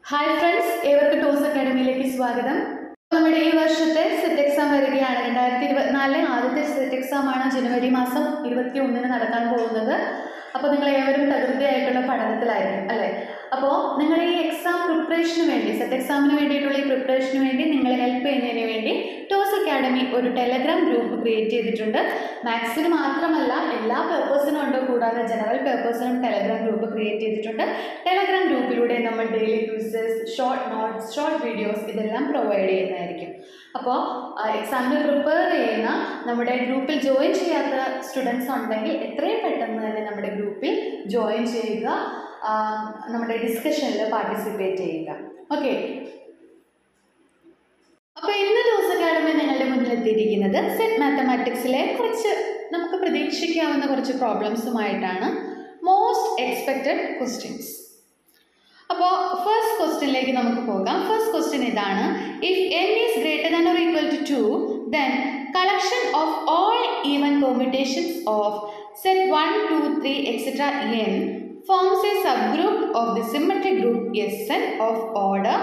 Hi friends ഏവർക്ക് ടോസ് അക്കാഡമിയിലേക്ക് സ്വാഗതം നമ്മുടെ ഈ വർഷത്തെ സെറ്റ് എക്സാം വരികയാണ് രണ്ടായിരത്തി ഇരുപത്തിനാലിലെ ആദ്യത്തെ സെറ്റ് എക്സാം ആണ് ജനുവരി മാസം ഇരുപത്തി ഒന്നിന് നടക്കാൻ പോകുന്നത് അപ്പോൾ നിങ്ങൾ ഏവരും തകൃതിയായിട്ടുള്ള പഠനത്തിലായിരിക്കും അല്ലേ അപ്പോൾ നിങ്ങളുടെ ഈ എക്സാം പ്രിപ്പറേഷന് വേണ്ടി സെറ്റ് എക്സാമിന് വേണ്ടിയിട്ടുള്ള ഈ പ്രിപ്പറേഷന് വേണ്ടി നിങ്ങളെ ഹെൽപ്പ് ചെയ്യുന്നതിന് വേണ്ടി ടോസ് അക്കാഡമി ഒരു ടെലഗ്രാം ഗ്രൂപ്പ് ക്രിയേറ്റ് ചെയ്തിട്ടുണ്ട് മാത്സിന് മാത്രമല്ല എല്ലാ പേപ്പേഴ്സിനും ഉണ്ട് കൂടാതെ ജനറൽ പേപ്പേഴ്സിനും ടെലഗ്രാം ഗ്രൂപ്പ് ക്രിയേറ്റ് ചെയ്തിട്ടുണ്ട് ടെലഗ്രാം ഗ്രൂപ്പിലൂടെ നമ്മൾ daily users short notes short videos ഇതെല്ലാം പ്രൊവൈഡ് ചെയ്യുന്നതായിരിക്കും അപ്പോൾ എക്സാമിന് പ്രിപ്പയർ ചെയ്യുന്ന നമ്മുടെ ഗ്രൂപ്പിൽ ജോയിൻ ചെയ്യാത്ത സ്റ്റുഡൻസ് ഉണ്ടെങ്കിൽ എത്രയും പെട്ടെന്ന് തന്നെ നമ്മുടെ ഗ്രൂപ്പിൽ ജോയിൻ ചെയ്യുക ആ, നമ്മുടെ ഡിസ്കഷനിൽ പാർട്ടിസിപ്പേറ്റ് ചെയ്യുക ഓക്കെ അപ്പോൾ ഇന്ന് ദിവസം അക്കാഡമി നിങ്ങളുടെ മുന്നിൽ എത്തിയിരിക്കുന്നത് സെറ്റ് മാത്തമാറ്റിക്സിലെ കുറച്ച് നമുക്ക് പ്രതീക്ഷിക്കാവുന്ന കുറച്ച് പ്രോബ്ലംസുമായിട്ടാണ് മോസ്റ്റ് എക്സ്പെക്റ്റഡ് ക്വസ്റ്റ്യൻസ് അപ്പോൾ ഫസ്റ്റ് ക്വസ്റ്റ്യനിലേക്ക് നമുക്ക് പോകാം ഫസ്റ്റ് ക്വസ്റ്റ്യൻ ഇതാണ് if N is greater than or equal to two then collection of all even permutations of set one two three etcetera N forms a subgroup of the symmetric group S N of order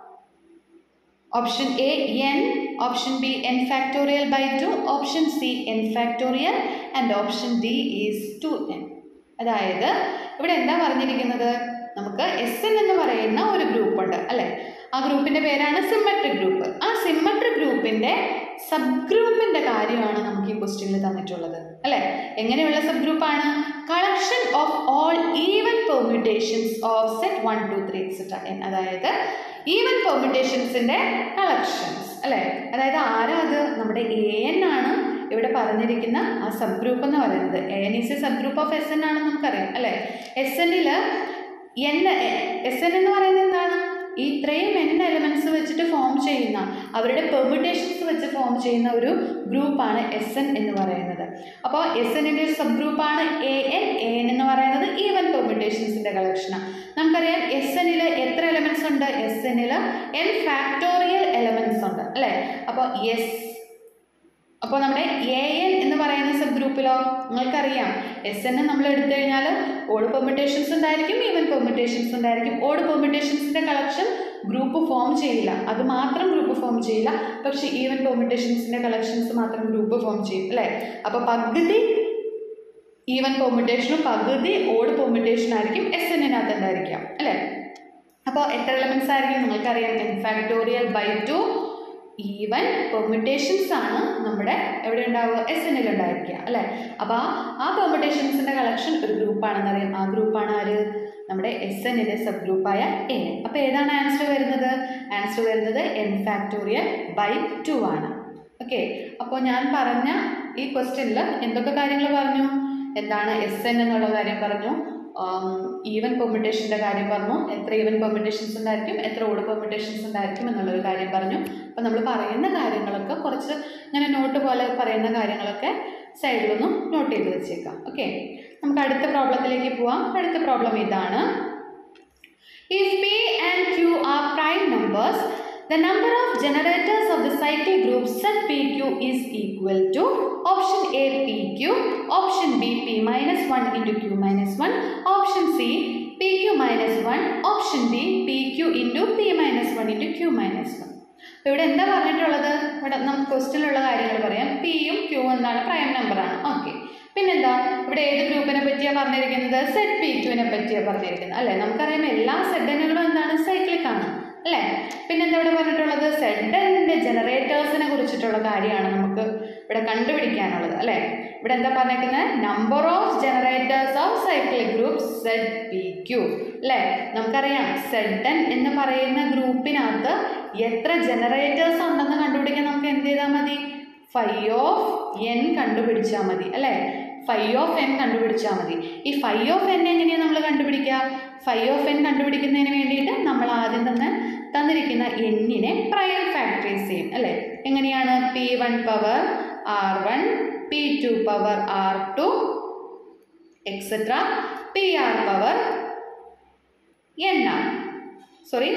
option A N option B N factorial by two option C N factorial and option D is two N അതായത് ഇവിടെ എന്താ പറഞ്ഞിരിക്കുന്നത് നമുക്ക് S N എന്ന് പറയുന്ന ഒരു group ഉണ്ട് അല്ലേ ആ ഗ്രൂപ്പിൻ്റെ പേരാണ് സിമ്മട്രിക് ഗ്രൂപ്പ് ആ സിമ്മട്രിക് ഗ്രൂപ്പിൻ്റെ സബ് ഗ്രൂപ്പിൻ്റെ കാര്യമാണ് നമുക്ക് ഈ ക്വസ്റ്റ്യനിൽ തന്നിട്ടുള്ളത് അല്ലേ എങ്ങനെയുള്ള സബ് ഗ്രൂപ്പാണ് collection of all even permutations of set one two three etcetera N അതായത് ഈവൻ പെർമ്യൂട്ടേഷൻസിൻ്റെ കളക്ഷൻസ് അല്ലേ അതായത് ആരാ അത് നമ്മുടെ എ എൻ ആണ് ഇവിടെ പറഞ്ഞിരിക്കുന്ന ആ സബ് ഗ്രൂപ്പ് എന്ന് പറയുന്നത് A N is a subgroup of S N ആണെന്ന് നമുക്കറിയാം അല്ലേ എസ് എന്നിൽ എൻ എസ് എൻ എന്ന് പറയുന്നത് എന്താണ് ഈ ഇത്രയും എൻ എലമെൻറ്റ്സ് വെച്ചിട്ട് ഫോം ചെയ്യുന്ന അവരുടെ പെർമിറ്റേഷൻസ് വെച്ച് ഫോം ചെയ്യുന്ന ഒരു ഗ്രൂപ്പാണ് എസ് എൻ എന്ന് പറയുന്നത് അപ്പോൾ എസ് എന്നിൻ്റെ ഒരു സബ് ഗ്രൂപ്പാണ് എ എൻ എ എൻ എന്ന് പറയുന്നത് ഈവൻ പെർമിറ്റേഷൻസിൻ്റെ കളക്ഷനാണ് നമുക്കറിയാം എസ് എന്നിൽ എത്ര എലമെൻറ്റ്സ് ഉണ്ട് എസ് എന്നിൽ എൻ ഫാക്ടോറിയൽ എലമെൻറ്റ്സ് ഉണ്ട് അല്ലേ അപ്പോൾ എസ് അപ്പോൾ നമ്മുടെ എ എൻ എന്ന് പറയുന്ന സബ് ഗ്രൂപ്പിലോ നിങ്ങൾക്കറിയാം എസ് എൻ നമ്മൾ എടുത്തു കഴിഞ്ഞാൽ ഓഡ് പെർമിറ്റേഷൻസ് ഉണ്ടായിരിക്കും ഈവൻ പെർമിറ്റേഷൻസ് ഉണ്ടായിരിക്കും ഓഡ് പെർമിറ്റേഷൻസിൻ്റെ കളക്ഷൻ ഗ്രൂപ്പ് ഫോം ചെയ്യില്ല അത് മാത്രം ഗ്രൂപ്പ് ഫോം ചെയ്യില്ല പക്ഷേ ഈവൻ പെർമിറ്റേഷൻസിൻ്റെ കളക്ഷൻസ് മാത്രം ഗ്രൂപ്പ് ഫോം ചെയ്യും അല്ലേ അപ്പോൾ പകുതി ഈവൻ പെർമിറ്റേഷനും പകുതി ഓഡ് പെർമിറ്റേഷൻ ആയിരിക്കും എസ് എന്നിനകത്ത് ഉണ്ടായിരിക്കാം അല്ലേ അപ്പോൾ എത്ര എലമെൻറ്റ്സ് ആയിരിക്കും നിങ്ങൾക്കറിയാം N factorial by two even permutations ആണ് നമ്മുടെ എവിടെ ഉണ്ടാവുക എസ് എന്നിൽ ഉണ്ടായിരിക്കുക അല്ലേ അപ്പോൾ ആ പെർമിറ്റേഷൻസിൻ്റെ കളക്ഷൻ ഒരു ഗ്രൂപ്പാണെന്ന് അറിയാം ആ ഗ്രൂപ്പാണ് ആര് നമ്മുടെ എസ് എന്നിൻ്റെ സബ് ഗ്രൂപ്പായ എ അപ്പോൾ ഏതാണ് ആൻസർ വരുന്നത് ആൻസർ വരുന്നത് എൻ ഫാക്ടോറിയൽ ബൈ ടു ആണ് ഓക്കെ അപ്പോൾ ഞാൻ പറഞ്ഞ ഈ ക്വസ്റ്റ്യനിൽ എന്തൊക്കെ കാര്യങ്ങൾ പറഞ്ഞു എന്താണ് എസ് എൻ എന്നുള്ള കാര്യം പറഞ്ഞു ഈവൻ പെർമിറ്റേഷൻ്റെ കാര്യം പറഞ്ഞു എത്ര ഈവൻ പെർമിറ്റേഷൻസ് ഉണ്ടായിരിക്കും എത്ര ഓഡ് പെർമിറ്റേഷൻസ് ഉണ്ടായിരിക്കും എന്നുള്ളൊരു കാര്യം പറഞ്ഞു അപ്പോൾ നമ്മൾ പറയുന്ന കാര്യങ്ങളൊക്കെ കുറച്ച് ഇങ്ങനെ നോട്ട് പോലെ പറയുന്ന കാര്യങ്ങളൊക്കെ സൈഡിലൊന്നും നോട്ട് ചെയ്ത് വെച്ചേക്കാം ഓക്കെ നമുക്ക് അടുത്ത പ്രോബ്ലത്തിലേക്ക് പോവാം അടുത്ത പ്രോബ്ലം ഇതാണ് if P and Q are prime numbers the number of generators of the cycle group set pq is equal to option a pq option b p minus 1 into q minus 1 option c pq minus 1 option d pq into p minus 1 into q minus 1 അപ്പോൾ ഇവിടെ എന്താ പറഞ്ഞിട്ടുള്ളത് ഇവിടെ നമുക്ക് ക്വസ്റ്റിലുള്ള കാര്യങ്ങൾ പറയാം പിയും Q എന്താണ് പ്രൈം നമ്പറാണ് ഓക്കെ പിന്നെന്താ ഇവിടെ ഏത് ഗ്രൂപ്പിനെ പറ്റിയാണ് പറഞ്ഞിരിക്കുന്നത് സെറ്റ് പി ക്യൂവിനെ പറ്റിയാണ് പറഞ്ഞിരിക്കുന്നത് അല്ലേ നമുക്കറിയാം എല്ലാ സെഡനുകളും എന്താണ് സൈക്ലിക് ആണ് അല്ലേ പിന്നെന്താ ഇവിടെ പറഞ്ഞിട്ടുള്ളത് സെഡനിൻ്റെ ജനറേറ്റേഴ്സിനെ കുറിച്ചിട്ടുള്ള കാര്യമാണ് നമുക്ക് ഇവിടെ കണ്ടുപിടിക്കാനുള്ളത് അല്ലേ ഇവിടെ എന്താ പറഞ്ഞേക്കുന്നത് number of generators of cyclic group Z P Q അല്ലേ നമുക്കറിയാം സെഡൻ എന്ന് പറയുന്ന ഗ്രൂപ്പിനകത്ത് എത്ര ജനറേറ്റേഴ്സ് ഉണ്ടെന്ന് കണ്ടുപിടിക്കാൻ നമുക്ക് എന്ത് ചെയ്താൽ മതി ഫൈവ് ഓഫ് എൻ കണ്ടുപിടിച്ചാൽ മതി അല്ലേ ഫൈവ് ഓഫ് എൻ കണ്ടുപിടിച്ചാൽ മതി ഈ ഫൈവ് ഓഫ് എൻ എങ്ങനെയാണ് നമ്മൾ കണ്ടുപിടിക്കുക ഫൈവ് ഓഫ് എൻ കണ്ടുപിടിക്കുന്നതിന് വേണ്ടിയിട്ട് നമ്മൾ ആദ്യം തന്നെ തന്നിരിക്കുന്ന എന്നിനെ പ്രൈം ഫാക്ടറൈസ് ചെയ്യും അല്ലേ എങ്ങനെയാണ് P one power R one P two power R two etcetera P R power N R sorry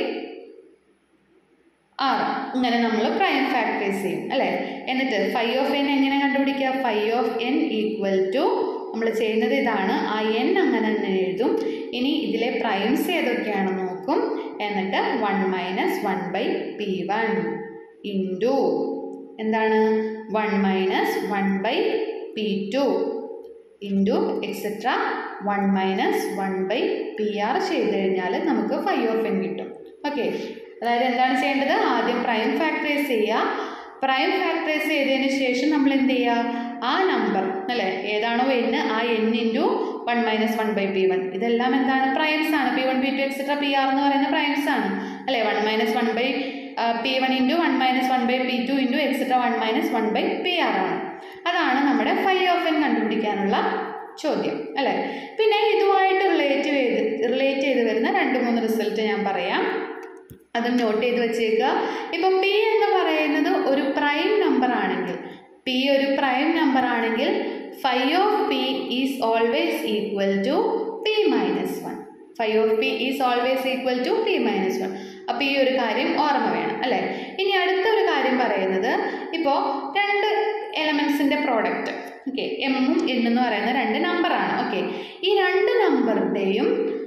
R ഇങ്ങനെ നമ്മൾ പ്രൈം ഫാക്ടറൈസ് ചെയ്യും അല്ലേ എന്നിട്ട് ഫൈവ് ഓഫ് എൻ എങ്ങനെ കണ്ടുപിടിക്കുക phi of N equal to നമ്മൾ ചെയ്യുന്നത് ഇതാണ് ആ എൻ അങ്ങനെ തന്നെ എഴുതും ഇനി ഇതിലെ പ്രൈംസ് ഏതൊക്കെയാണെന്ന് നോക്കും എന്നിട്ട് one minus one by P one into എന്താണ് one minus one by P two into etcetera one minus one by P R ചെയ്ത് കഴിഞ്ഞാൽ നമുക്ക് ഫൈവ് ഓഫ് എൻ കിട്ടും ഓക്കെ അതായത് എന്താണ് ചെയ്യേണ്ടത് ആദ്യം പ്രൈം ഫാക്ടറൈസ് ചെയ്യുക പ്രൈം ഫാക്ടറൈസ് ചെയ്തതിന് ശേഷം നമ്മൾ എന്ത് ചെയ്യുക ആ നമ്പർ അല്ലേ ഏതാണോ എൻ ആ N into one minus one by P one ഇതെല്ലാം എന്താണ് പ്രൈംസ് ആണ് P one P two etcetera P R എന്ന് പറയുന്ന പ്രൈംസ് ആണ് അല്ലേ one minus one by P one into one minus one by P two into etcetera one minus one by P R ആണ് അതാണ് നമ്മുടെ ഫൈവ് ഓഫ് എൻ കണ്ടുപിടിക്കാനുള്ള ചോദ്യം അല്ലേ പിന്നെ ഇതുമായിട്ട് റിലേറ്റ് ചെയ്ത് റിലേറ്റ് ചെയ്ത് വരുന്ന രണ്ട് മൂന്ന് റിസൾട്ട് ഞാൻ പറയാം അതും നോട്ട് ചെയ്ത് വെച്ചേക്കുക ഇപ്പോൾ പി എന്ന് പറയുന്നത് ഒരു പ്രൈം നമ്പർ ആണെങ്കിൽ പി ഒരു പ്രൈം നമ്പർ ആണെങ്കിൽ phi of P is always equal to P minus one phi of P is always equal to P minus one അപ്പോൾ ഈ ഒരു കാര്യം ഓർമ്മ വേണം അല്ലേ ഇനി അടുത്ത ഒരു കാര്യം പറയുന്നത് ഇപ്പോൾ രണ്ട് എലമെൻസിൻ്റെ പ്രോഡക്റ്റ് ഓക്കെ എമ്മും എൻ എന്ന് പറയുന്ന രണ്ട് നമ്പറാണ് ഓക്കെ ഈ രണ്ട് നമ്പറിൻ്റെയും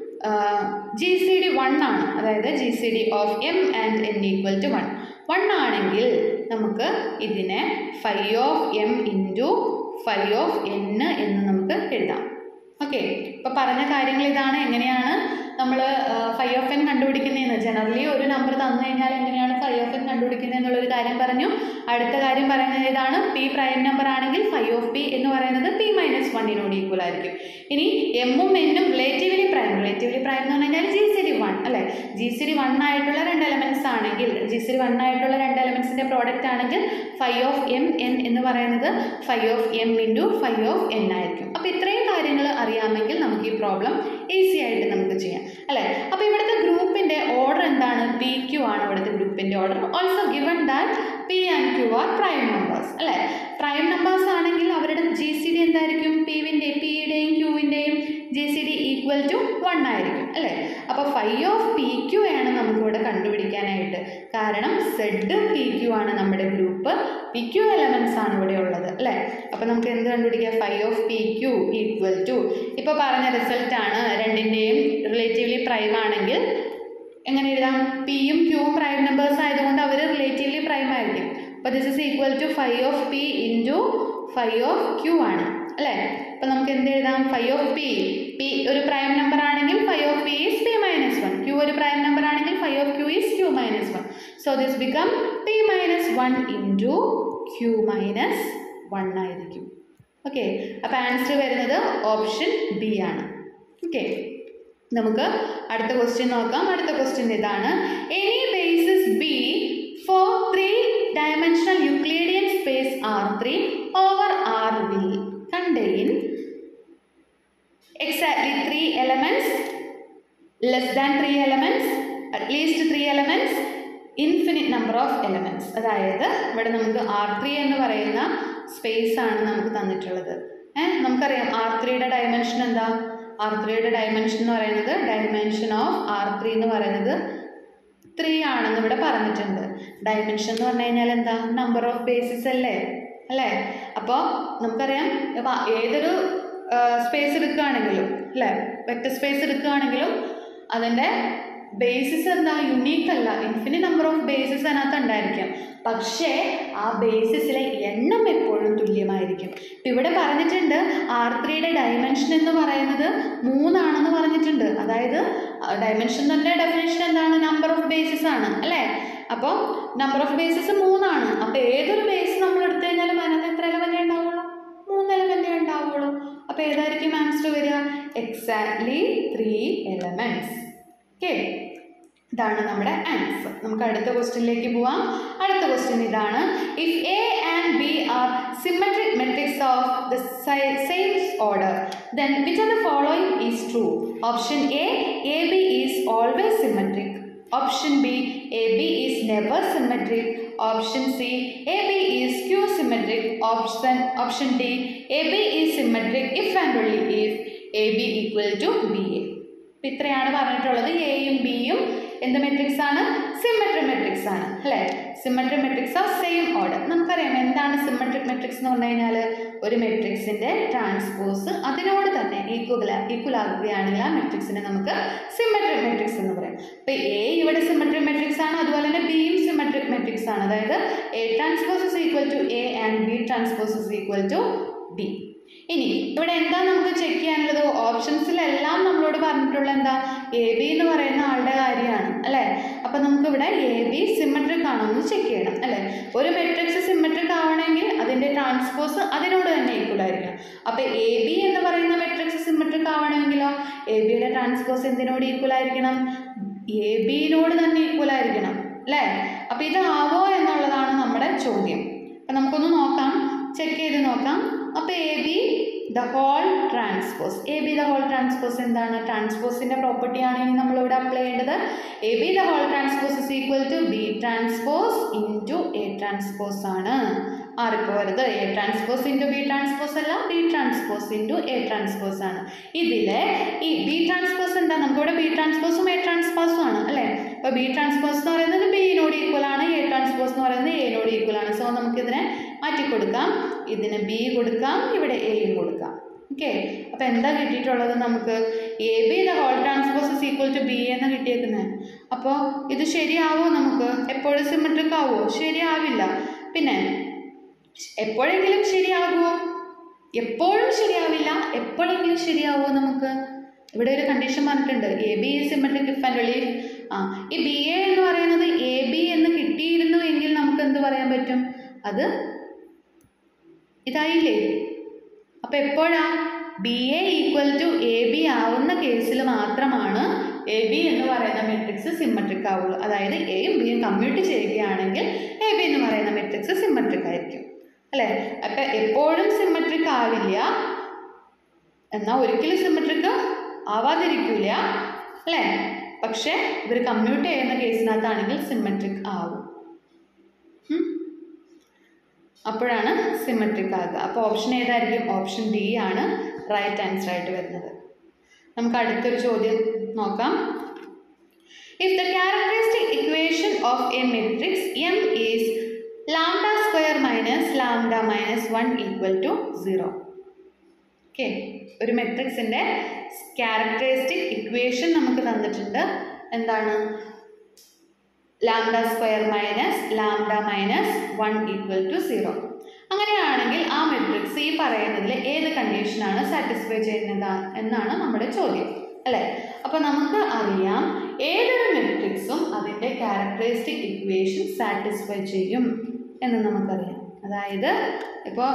ജി സി ഡി വൺ ആണ് അതായത് G C D of M and N equal to one one ആണെങ്കിൽ നമുക്ക് ഇതിനെ phi of M into phi of N എന്ന് നമുക്ക് എഴുതാം ഓക്കെ ഇപ്പോൾ പറഞ്ഞ കാര്യങ്ങൾ ഇതാണ് എങ്ങനെയാണ് നമ്മൾ ഫൈവ് ഓഫ് എൻ കണ്ടുപിടിക്കുന്നതെന്ന് ജനറലി ഒരു നമ്പർ തന്നു കഴിഞ്ഞാൽ എങ്ങനെയാണ് ഫൈവ് ഓഫ് എൻ കണ്ടുപിടിക്കുന്നത് എന്നുള്ളൊരു കാര്യം പറഞ്ഞു അടുത്ത കാര്യം പറയുന്നത് ഇതാണ് പി പ്രൈം നമ്പർ ആണെങ്കിൽ ഫൈവ് ഓഫ് പി എന്ന് പറയുന്നത് പി മൈനസ് വണ്ണിനോട് ഈക്വൽ ആയിരിക്കും ഇനി എമ്മും എന്നും റിലേറ്റീവ്ലി പ്രൈം റിലേറ്റീവ്ലി പ്രൈം എന്ന് പറഞ്ഞു കഴിഞ്ഞാൽ ജി സി ഡി വൺ അല്ലേ ജി സി ഡി വൺ ആയിട്ടുള്ള രണ്ട് എലമെൻറ്റ്സ് ആണെങ്കിൽ ജി സി ഡി വൺ ആയിട്ടുള്ള രണ്ട് എലമെൻറ്റ്സിൻ്റെ പ്രോഡക്റ്റ് ആണെങ്കിൽ ഫൈവ് ഓഫ് എം എൻ എന്ന് പറയുന്നത് phi of M into phi of N ആയിരിക്കും അപ്പോൾ ഇത്രയും കാര്യങ്ങൾ അറിയാമെങ്കിൽ നമുക്ക് ഈ പ്രോബ്ലം ഈസി ആയിട്ട് നമുക്ക് ചെയ്യാം അല്ലേ അപ്പോൾ ഇവിടുത്തെ ഗ്രൂപ്പിൻ്റെ ഓർഡർ എന്താണ് പി ക്യു ആണ് ഇവിടുത്തെ ഗ്രൂപ്പിൻ്റെ order also given that P and Q are prime numbers അല്ലേ പ്രൈം നമ്പേഴ്സ് ആണെങ്കിൽ അവരുടെ ജി സി ഡി എന്തായിരിക്കും പിവിൻ്റെ പിയുടെയും ക്യൂവിൻ്റെയും G C D equal to one ആയിരിക്കും അല്ലേ അപ്പോൾ ഫൈവ് ഓഫ് പി ക്യു ആണ് നമുക്കിവിടെ കണ്ടുപിടിക്കാനായിട്ട് കാരണം സെഡ് പി ക്യു ആണ് നമ്മുടെ ഗ്രൂപ്പ് പി ക്യു എലമെൻറ്റ്സ് ആണ് ഇവിടെ ഉള്ളത് അല്ലേ അപ്പോൾ നമുക്ക് എന്ത് കണ്ടുപിടിക്കാം phi of P Q equal to ഇപ്പോൾ പറഞ്ഞ റിസൾട്ടാണ് രണ്ടിൻ്റെയും റിലേറ്റീവ്ലി പ്രൈം ആണെങ്കിൽ എങ്ങനെ എഴുതാം പിയും ക്യൂവും പ്രൈം നമ്പേഴ്സ് ആയതുകൊണ്ട് അവർ റിലേറ്റീവ്ലി പ്രൈം ആയിരിക്കും അപ്പോൾ this is equal to phi of P into phi of Q ആണ് അല്ലേ അപ്പോൾ നമുക്ക് എന്ത് എഴുതാം ഫൈവ് ഓഫ് പി പി ഒരു പ്രൈം നമ്പർ ആണെങ്കിൽ phi of P is P minus one Q ഒരു പ്രൈം നമ്പർ ആണെങ്കിൽ phi of Q is Q minus one so this become P minus one into Q minus one ആയിരിക്കും okay അപ്പോൾ answer വരുന്നത് option B ആണ് okay നമുക്ക് അടുത്ത question നോക്കാം അടുത്ത ക്വസ്റ്റ്യൻ ഇതാണ് any basis B for three dimensional Euclidean space R three over R will contain exactly three elements less than three elements at least three elements infinite number of elements അതായത് ഇവിടെ നമുക്ക് R three എന്ന് പറയുന്ന space ആണ് നമുക്ക് തന്നിട്ടുള്ളത് ഏഹ് നമുക്കറിയാം R ത്രീയുടെ ഡയമെൻഷൻ എന്താ ആർ ത്രീയുടെ ഡയമെൻഷൻ എന്ന് പറയുന്നത് ഡയമെൻഷൻ ഓഫ് ആർ ത്രീ എന്ന് പറയുന്നത് ത്രീ ആണെന്ന് ഇവിടെ പറഞ്ഞിട്ടുണ്ട് ഡയമെൻഷൻ എന്ന് പറഞ്ഞു കഴിഞ്ഞാൽ എന്താ നമ്പർ ഓഫ് ബേസിസ് അല്ലേ അല്ലേ അപ്പോൾ നമുക്കറിയാം ഇപ്പോൾ ഏതൊരു സ്പേസ് എടുക്കുകയാണെങ്കിലും അല്ലേ വെക്റ്റർ സ്പേസ് എടുക്കുകയാണെങ്കിലും അതിൻ്റെ ബേസിസ് എന്താ യുണീക്ക് അല്ല ഇൻഫിനിറ്റ് നമ്പർ ഓഫ് ബേസിസ് അതിനകത്ത് ഉണ്ടായിരിക്കാം പക്ഷേ ആ ബേസിസിലെ എണ്ണം എപ്പോഴും തുല്യമായിരിക്കും ഇപ്പം ഇവിടെ പറഞ്ഞിട്ടുണ്ട് ആർ ത്രീയുടെ ഡയമെൻഷൻ എന്ന് പറയുന്നത് മൂന്നാണെന്ന് പറഞ്ഞിട്ടുണ്ട് അതായത് ഡയമെൻഷൻ തന്നെ ഡെഫിനേഷൻ എന്താണ് നമ്പർ ഓഫ് ബേസിസ് ആണ് അല്ലേ അപ്പോൾ നമ്പർ ഓഫ് ബേസിസ് മൂന്നാണ് അപ്പോൾ ഏതൊരു ബേസ് നമ്മൾ എടുത്തു കഴിഞ്ഞാലും അതിനകത്ത് എത്ര എലമെൻ്റ് ഉണ്ടാവുള്ളൂ മൂന്ന് എലമെൻ്റ് ഉണ്ടാവുള്ളൂ അപ്പോൾ ഏതായിരിക്കും ആൻസർ വരിക എക്സാക്ട്ലി ത്രീ എലമെൻറ്റ്സ് ഓക്കെ ഇതാണ് നമ്മുടെ ആൻസർ നമുക്ക് അടുത്ത ക്വസ്റ്റ്യനിലേക്ക് പോവാം അടുത്ത ക്വസ്റ്റ്യൻ ഇതാണ് if A and B are symmetric matrix of the same order then which are the following is true option A A B is always symmetric option B A B is never symmetric option C A B is skew symmetric option option D A B is symmetric if and only if A B equal to B A ഇപ്പം ഇത്രയാണ് പറഞ്ഞിട്ടുള്ളത് എയും ബിയും എന്ത് matrix ആണ് symmetric matrix ആണ് അല്ലേ symmetric matrix of same order നമുക്കറിയാം എന്താണ് സിമെട്രിക് മെട്രിക്സ് എന്ന് പറഞ്ഞു കഴിഞ്ഞാൽ ഒരു മെട്രിക്സിന്റെ ട്രാൻസ്പോസ് അതിനോട് തന്നെ ഈക്വൽ ഈക്വൽ ആകുകയാണെങ്കിൽ ആ മെട്രിക്സിനെ നമുക്ക് സിമെട്രിക് മെട്രിക്സ് എന്ന് പറയാം അപ്പോൾ എ ഇവിടെ സിമെട്രിക് മെട്രിക്സ് ആണ് അതുപോലെ തന്നെ ബിയും സിമെട്രിക് മെട്രിക്സ് ആണ് അതായത് A transpose is equal to A and B transpose is equal to B ഇനി ഇവിടെ എന്താ നമുക്ക് ചെക്ക് ചെയ്യാനുള്ളത് ഓപ്ഷൻസിലെല്ലാം നമ്മളോട് പറഞ്ഞിട്ടുള്ള എന്താ എ ബി എന്ന് പറയുന്ന ആളുടെ കാര്യമാണ് അല്ലേ അപ്പം നമുക്കിവിടെ എ ബി സിമെട്രിക് ആണോ എന്ന് ചെക്ക് ചെയ്യണം അല്ലേ ഒരു മെട്രിക്സ് സിമെട്രിക് ആവണമെങ്കിൽ അതിൻ്റെ ട്രാൻസ്പോസ് അതിനോട് തന്നെ ഈക്വൽ ആയിരിക്കണം അപ്പോൾ എ ബി എന്ന് പറയുന്ന മെട്രിക്സ് സിമെട്രിക് ആവണമെങ്കിലോ എ ബിയുടെ ട്രാൻസ്പോസ് എന്തിനോട് ഈക്വൽ ആയിരിക്കണം എ ബിയിനോട് തന്നെ ഈക്വൽ ആയിരിക്കണം അല്ലേ അപ്പോൾ ഇതാവോ എന്നുള്ളതാണ് നമ്മുടെ ചോദ്യം അപ്പം നമുക്കൊന്ന് നോക്കാം ചെക്ക് ചെയ്ത് നോക്കാം അപ്പോൾ A B the whole transpose A B the whole transpose എന്താണ് ട്രാൻസ്പോസിൻ്റെ പ്രോപ്പർട്ടിയാണ് ഇനി നമ്മളിവിടെ അപ്ലൈ ചെയ്യേണ്ടത് A B the whole transpose is equal to B transpose into A transpose ആണ് ആറിപ്പോരുത് A transpose into B transpose അല്ല B transpose into A transpose ആണ് ഇതിലെ ഈ ബി ട്രാൻസ്പോസ് എന്താ നമുക്കിവിടെ ബി ട്രാൻസ്പോസും എ ട്രാൻസ്പോസും ആണ് അല്ലേ അപ്പോൾ ബി ട്രാൻസ്പോസ് എന്ന് പറയുന്നത് ബിയിനോട് ഈക്വൽ ആണ് എ ട്രാൻസ്പോസ് എന്ന് പറയുന്നത് എനോട് ഈക്വൽ ആണ് സോ നമുക്കിതിനെ മാറ്റി കൊടുക്കാം ഇതിന് ബി കൊടുക്കാം ഇവിടെ എയും കൊടുക്കാം ഓക്കെ അപ്പോൾ എന്താ കിട്ടിയിട്ടുള്ളത് നമുക്ക് A B the whole transpose is equal to B എന്ന് കിട്ടിയേക്കുന്നത് അപ്പോൾ ഇത് ശരിയാവോ നമുക്ക് എപ്പോഴും സിമെട്രിക് ആവുമോ ശരിയാവില്ല പിന്നെ എപ്പോഴെങ്കിലും ശരിയാകുമോ എപ്പോഴും ശരിയാവില്ല എപ്പോഴെങ്കിലും ശരിയാവുമോ നമുക്ക് ഇവിടെ ഒരു കണ്ടീഷൻ പറഞ്ഞിട്ടുണ്ട് A B symmetric if and വെളി ആ ഈ ബി എ എന്ന് പറയുന്നത് എ ബി എന്ന് കിട്ടിയിരുന്നു എങ്കിൽ നമുക്ക് എന്ത് പറയാൻ പറ്റും അത് ഇതായില്ലേ അപ്പോൾ എപ്പോഴാ B A equal to A B ആവുന്ന കേസിൽ മാത്രമാണ് എ ബി എന്ന് പറയുന്ന മെട്രിക്സ് സിമ്മട്രിക് ആവുള്ളൂ അതായത് എയും ബിയും കമ്മ്യൂട്ട് ചെയ്യുകയാണെങ്കിൽ എ ബി എന്ന് പറയുന്ന മെട്രിക്സ് സിമ്മട്രിക് ആയിരിക്കും അല്ലേ അപ്പം എപ്പോഴും സിമ്മട്രിക് ആവില്ല എന്നാൽ ഒരിക്കലും സിമ്മട്രിക് ആവാതിരിക്കില്ല അല്ലേ പക്ഷേ ഇവർ കമ്മ്യൂട്ട് ചെയ്യുന്ന കേസിനകത്താണെങ്കിൽ സിമ്മട്രിക് ആവും ഉം. അപ്പോഴാണ് സിമെട്രിക് ആകുക അപ്പോൾ ഓപ്ഷൻ ഏതായിരിക്കും ഓപ്ഷൻ ഡി ആണ് റൈറ്റ് ആൻസർ ആയിട്ട് വരുന്നത് നമുക്ക് അടുത്തൊരു ചോദ്യം നോക്കാം if the characteristic equation of a matrix M is lambda square minus lambda minus one equal to zero okay ഒരു മെട്രിക്സിൻ്റെ ക്യാരക്ടറിസ്റ്റിക് ഇക്വേഷൻ നമുക്ക് തന്നിട്ടുണ്ട് എന്താണ് lambda square minus lambda minus one equal to zero അങ്ങനെയാണെങ്കിൽ ആ മെട്രിക്സ് ഈ പറയുന്നതിൽ ഏത് കണ്ടീഷനാണ് സാറ്റിസ്ഫൈ ചെയ്യുന്നത് എന്നാണ് നമ്മുടെ ചോദ്യം അല്ലേ അപ്പോൾ നമുക്ക് അറിയാം ഏതൊരു മെട്രിക്സും അതിൻ്റെ ക്യാരക്ടറിസ്റ്റിക് ഇക്വേഷൻ സാറ്റിസ്ഫൈ ചെയ്യും എന്ന് നമുക്കറിയാം അതായത് ഇപ്പോൾ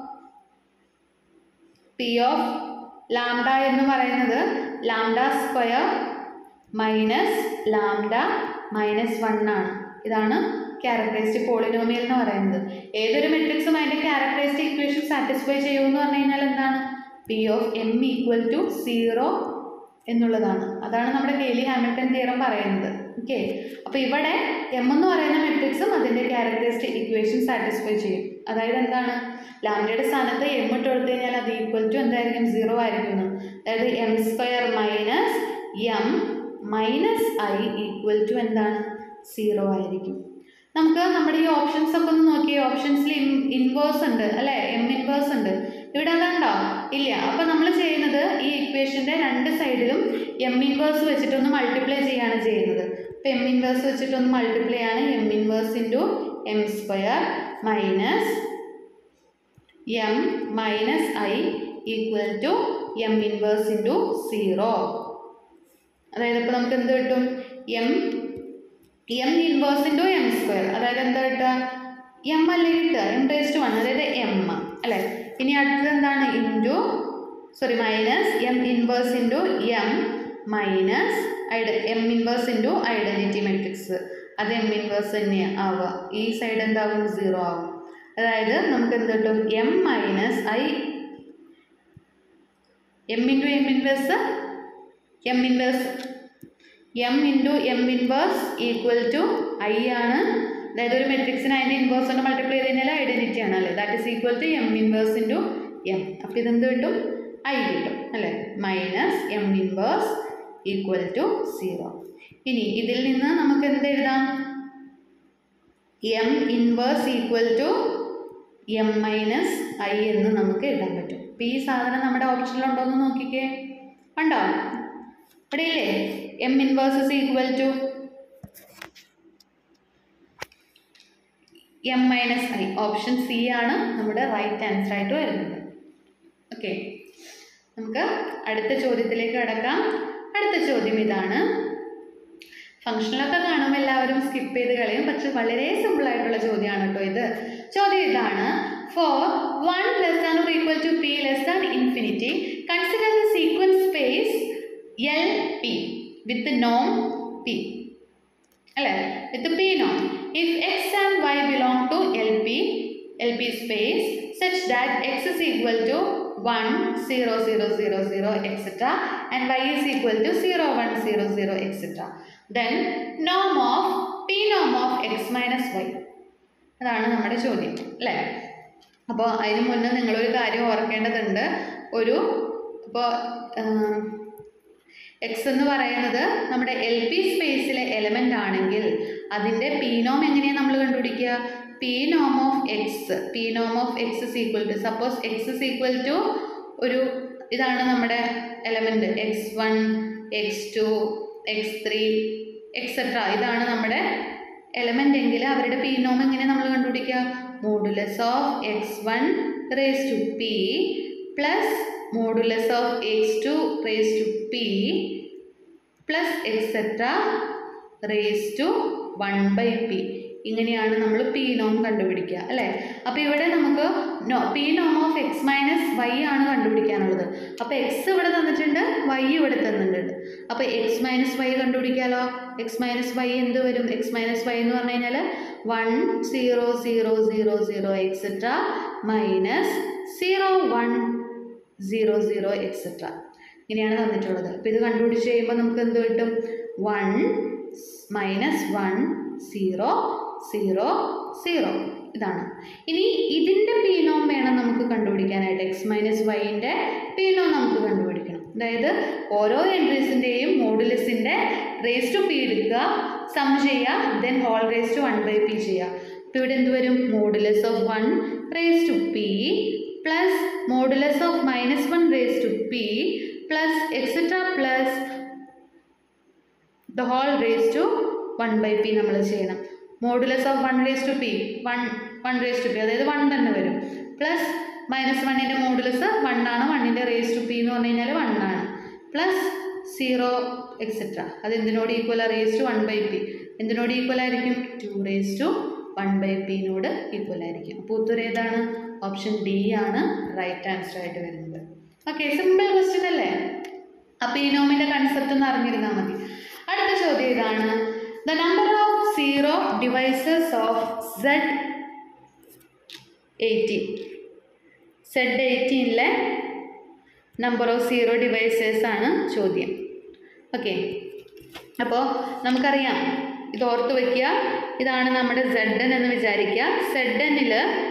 പി ഓഫ് ലാംഡ എന്ന് പറയുന്നത് lambda square minus lambda minus one ആണ് ഇതാണ് ക്യാരക്ടറിസ്റ്റിക് പോളിനോമിയൽ എന്ന് പറയുന്നത് ഏതൊരു മെട്രിക്സും അതിൻ്റെ ക്യാരക്ടറിസ്റ്റിക് ഇക്വേഷൻ സാറ്റിസ്ഫൈ ചെയ്യുമെന്ന് പറഞ്ഞു കഴിഞ്ഞാൽ എന്താണ് P of M equal to zero എന്നുള്ളതാണ് അതാണ് നമ്മുടെ കെയിലി ഹാമിൽട്ടൺ തിയറം പറയുന്നത് ഓക്കെ അപ്പോൾ ഇവിടെ എം എന്ന് പറയുന്ന മെട്രിക്സും അതിൻ്റെ ക്യാരക്ടറിസ്റ്റിക് ഇക്വേഷൻ സാറ്റിസ്ഫൈ ചെയ്യും അതായത് എന്താണ് ലാംഡയുടെ സ്ഥാനത്ത് എം ഇട്ട് കൊടുത്തു കഴിഞ്ഞാൽ അത് ഈക്വൽ ടു എന്തായിരിക്കും സീറോ ആയിരിക്കും എന്ന്. അതായത് M square minus M minus I equal to എന്താണ് സീറോ ആയിരിക്കും നമുക്ക് നമ്മുടെ ഈ ഓപ്ഷൻസ് ഒക്കെ ഒന്ന് നോക്കിയേ ഓപ്ഷൻസിൽ ഇൻവേഴ്സ് ഉണ്ട് അല്ലേ എം ഇൻവേഴ്സ് ഉണ്ട് ഇവിടെ അതുണ്ടോ ഇല്ല അപ്പോൾ നമ്മൾ ചെയ്യുന്നത് ഈ ഇക്വേഷൻ്റെ രണ്ട് സൈഡിലും എം ഇൻവേഴ്സ് വെച്ചിട്ടൊന്ന് മൾട്ടിപ്ലൈ ചെയ്യാണ് ചെയ്യുന്നത് അപ്പോൾ എം ഇൻവേഴ്സ് വെച്ചിട്ടൊന്ന് മൾട്ടിപ്ലൈ ആണ് M inverse into M square minus M minus I equal to M inverse into zero അതായത് ഇപ്പോൾ നമുക്ക് എന്ത് കിട്ടും M M inverse into M square അതായത് എന്താ കിട്ടുക എം അല്ലേ കിട്ടുക എം ടേസ്റ്റ് വൺ അതായത് എം അല്ലേ ഇനി അടുത്തത് എന്താണ് into sorry minus M inverse into M minus ഐഡ M inverse into identity matrix അത് എം ഇൻവേഴ്സ് തന്നെ ആവുക ഈ സൈഡ് എന്താവും സീറോ ആവും അതായത് നമുക്ക് എന്ത് കിട്ടും M minus I M into M inverse M inverse M into M inverse equal to I ആണ് അതായത് ഒരു മെട്രിക്സിന് അതിൻ്റെ ഇൻവേഴ്സ് കൊണ്ട് മൾട്ടിപ്ലൈ ചെയ്ത് കഴിഞ്ഞാൽ ഐഡൻറ്റിറ്റി ആണ് അല്ലേ that is equal to M inverse into M അപ്പോൾ ഇതെന്ത് കിട്ടും ഐ കിട്ടും അല്ലേ minus M inverse equal to zero ഇനി ഇതിൽ നിന്ന് നമുക്ക് എന്ത് എഴുതാം M inverse equal to M minus I എന്ന് നമുക്ക് എഴുതാൻ പറ്റും അപ്പോൾ ഈ സാധനം നമ്മുടെ ഓപ്ഷനിലുണ്ടോ എന്ന് നോക്കിക്കേ ഉണ്ടോ ഇവിടെ ഇല്ലേ M inverse is equal to M minus I option C ആണ് നമ്മുടെ റൈറ്റ് ആൻസർ ആയിട്ട് വരുന്നത് ഓക്കെ നമുക്ക് അടുത്ത ചോദ്യത്തിലേക്ക് കടക്കാം അടുത്ത ചോദ്യം ഇതാണ് ഫംഗ്ഷനിലൊക്കെ കാണുമ്പോൾ എല്ലാവരും സ്കിപ്പ് ചെയ്ത് കളയും പക്ഷെ വളരെ സിമ്പിൾ ആയിട്ടുള്ള ചോദ്യമാണ് കേട്ടോ ഇത് ചോദ്യം ഇതാണ് four one less than or equal to P less than infinity consider the sequence space L P with Noam P അല്ലേ with P Noam if X and Y belong to L P L P space such that X is equal to one zero zero zero zero etcetera and Y is equal to zero one zero zero etcetera then Noam of P നോം of x minus Y അതാണ് നമ്മുടെ ചോദ്യം അല്ലേ അപ്പോൾ അതിന് മുന്നേ നിങ്ങളൊരു കാര്യം ഓർക്കേണ്ടതുണ്ട് ഒരു ഇപ്പോൾ എക്സ് എന്ന് പറയുന്നത് നമ്മുടെ എൽ പി സ്പേസിലെ എലമെൻ്റ് ആണെങ്കിൽ അതിൻ്റെ പീനോം എങ്ങനെയാണ് നമ്മൾ കണ്ടുപിടിക്കുക p norm of x p norm of x is equal to suppose x is equal to ഒരു ഇതാണ് നമ്മുടെ element x one x two x three etcetera ഇതാണ് നമ്മുടെ എലമെൻ്റ് എങ്കിൽ അവരുടെ പീനോം എങ്ങനെ നമ്മൾ കണ്ടുപിടിക്കുക modulus of x one raise to p plus modulus of x two raise to p plus etcetera raise to one by p ഇങ്ങനെയാണ് നമ്മൾ p നോം കണ്ടുപിടിക്കുക അല്ലേ അപ്പോൾ ഇവിടെ നമുക്ക് നോ പി നോം ഓഫ് എക്സ് മൈനസ് വൈ ആണ് കണ്ടുപിടിക്കാനുള്ളത് അപ്പോൾ എക്സ് ഇവിടെ തന്നിട്ടുണ്ട് വൈ ഇവിടെ തന്നിട്ടുണ്ട് അപ്പോൾ എക്സ് മൈനസ് വൈ കണ്ടുപിടിക്കാമല്ലോ എക്സ് മൈനസ് വൈ എന്ത് വരും എക്സ് മൈനസ് വൈ എന്ന് പറഞ്ഞു കഴിഞ്ഞാൽ one zero zero zero zero etcetera minus zero one zero zero etcetera ഇങ്ങനെയാണ് തന്നിട്ടുള്ളത് അപ്പോൾ ഇത് കണ്ടുപിടിച്ച് കഴിയുമ്പോൾ നമുക്ക് എന്ത് കിട്ടും one minus one zero zero zero ഇതാണ് ഇനി ഇതിൻ്റെ പീനോം വേണം നമുക്ക് കണ്ടുപിടിക്കാനായിട്ട് എക്സ് മൈനസ് വൈൻ്റെ പീനോം നമുക്ക് കണ്ടുപിടിക്കണം അതായത് ഓരോ എൻട്രീസിൻ്റെയും മോഡുലസിൻ്റെ റേസ് ടു പി എടുക്കുക സം ചെയ്യുക then whole raise to one by p ചെയ്യുക അപ്പോൾ ഇവിടെ എന്ത് വരും modulus of one raise to p plus modulus of minus one raise to p plus etcetera plus the whole raise to one by p നമ്മൾ ചെയ്യണം modulus of one raise to p one one raise to p അതായത് one തന്നെ വരും plus minus വണ്ണിൻ്റെ modulus one ആണ് വണ്ണിൻ്റെ raise to P എന്ന് പറഞ്ഞു കഴിഞ്ഞാൽ വൺ ആണ് പ്ലസ് സീറോ എക്സെട്ര അത് എന്തിനോട് equal raise to one by p എന്തിനോട് ഈക്വൽ ആയിരിക്കും two raise to one by പിന്നോട് ഈക്വൽ ആയിരിക്കും അപ്പോൾ ഉത്തരം ഏതാണ് ഓപ്ഷൻ ഡി ആണ് റൈറ്റ് ആൻസർ ആയിട്ട് വരുന്നത് ഓക്കെ സിമ്പിൾ ക്വസ്റ്റ്യൻ അല്ലേ അപ്പോൾ ഈ നോമിൻ്റെ കൺസെപ്റ്റ് ഒന്ന് അറിഞ്ഞിരുന്നാൽ മതി അടുത്ത ചോദ്യം ഇതാണ് the number of zero divisors of Z eighteen Z എയ്റ്റീനിലെ നമ്പർ ഓഫ് സീറോ ഡിവൈസേഴ്സ് ആണ് ചോദ്യം ഓക്കെ അപ്പോൾ നമുക്കറിയാം ഇത് ഓർത്ത് വയ്ക്കുക ഇതാണ് നമ്മുടെ സെഡ് എൻ എന്ന് വിചാരിക്കുക സെഡ് എന്നിൽ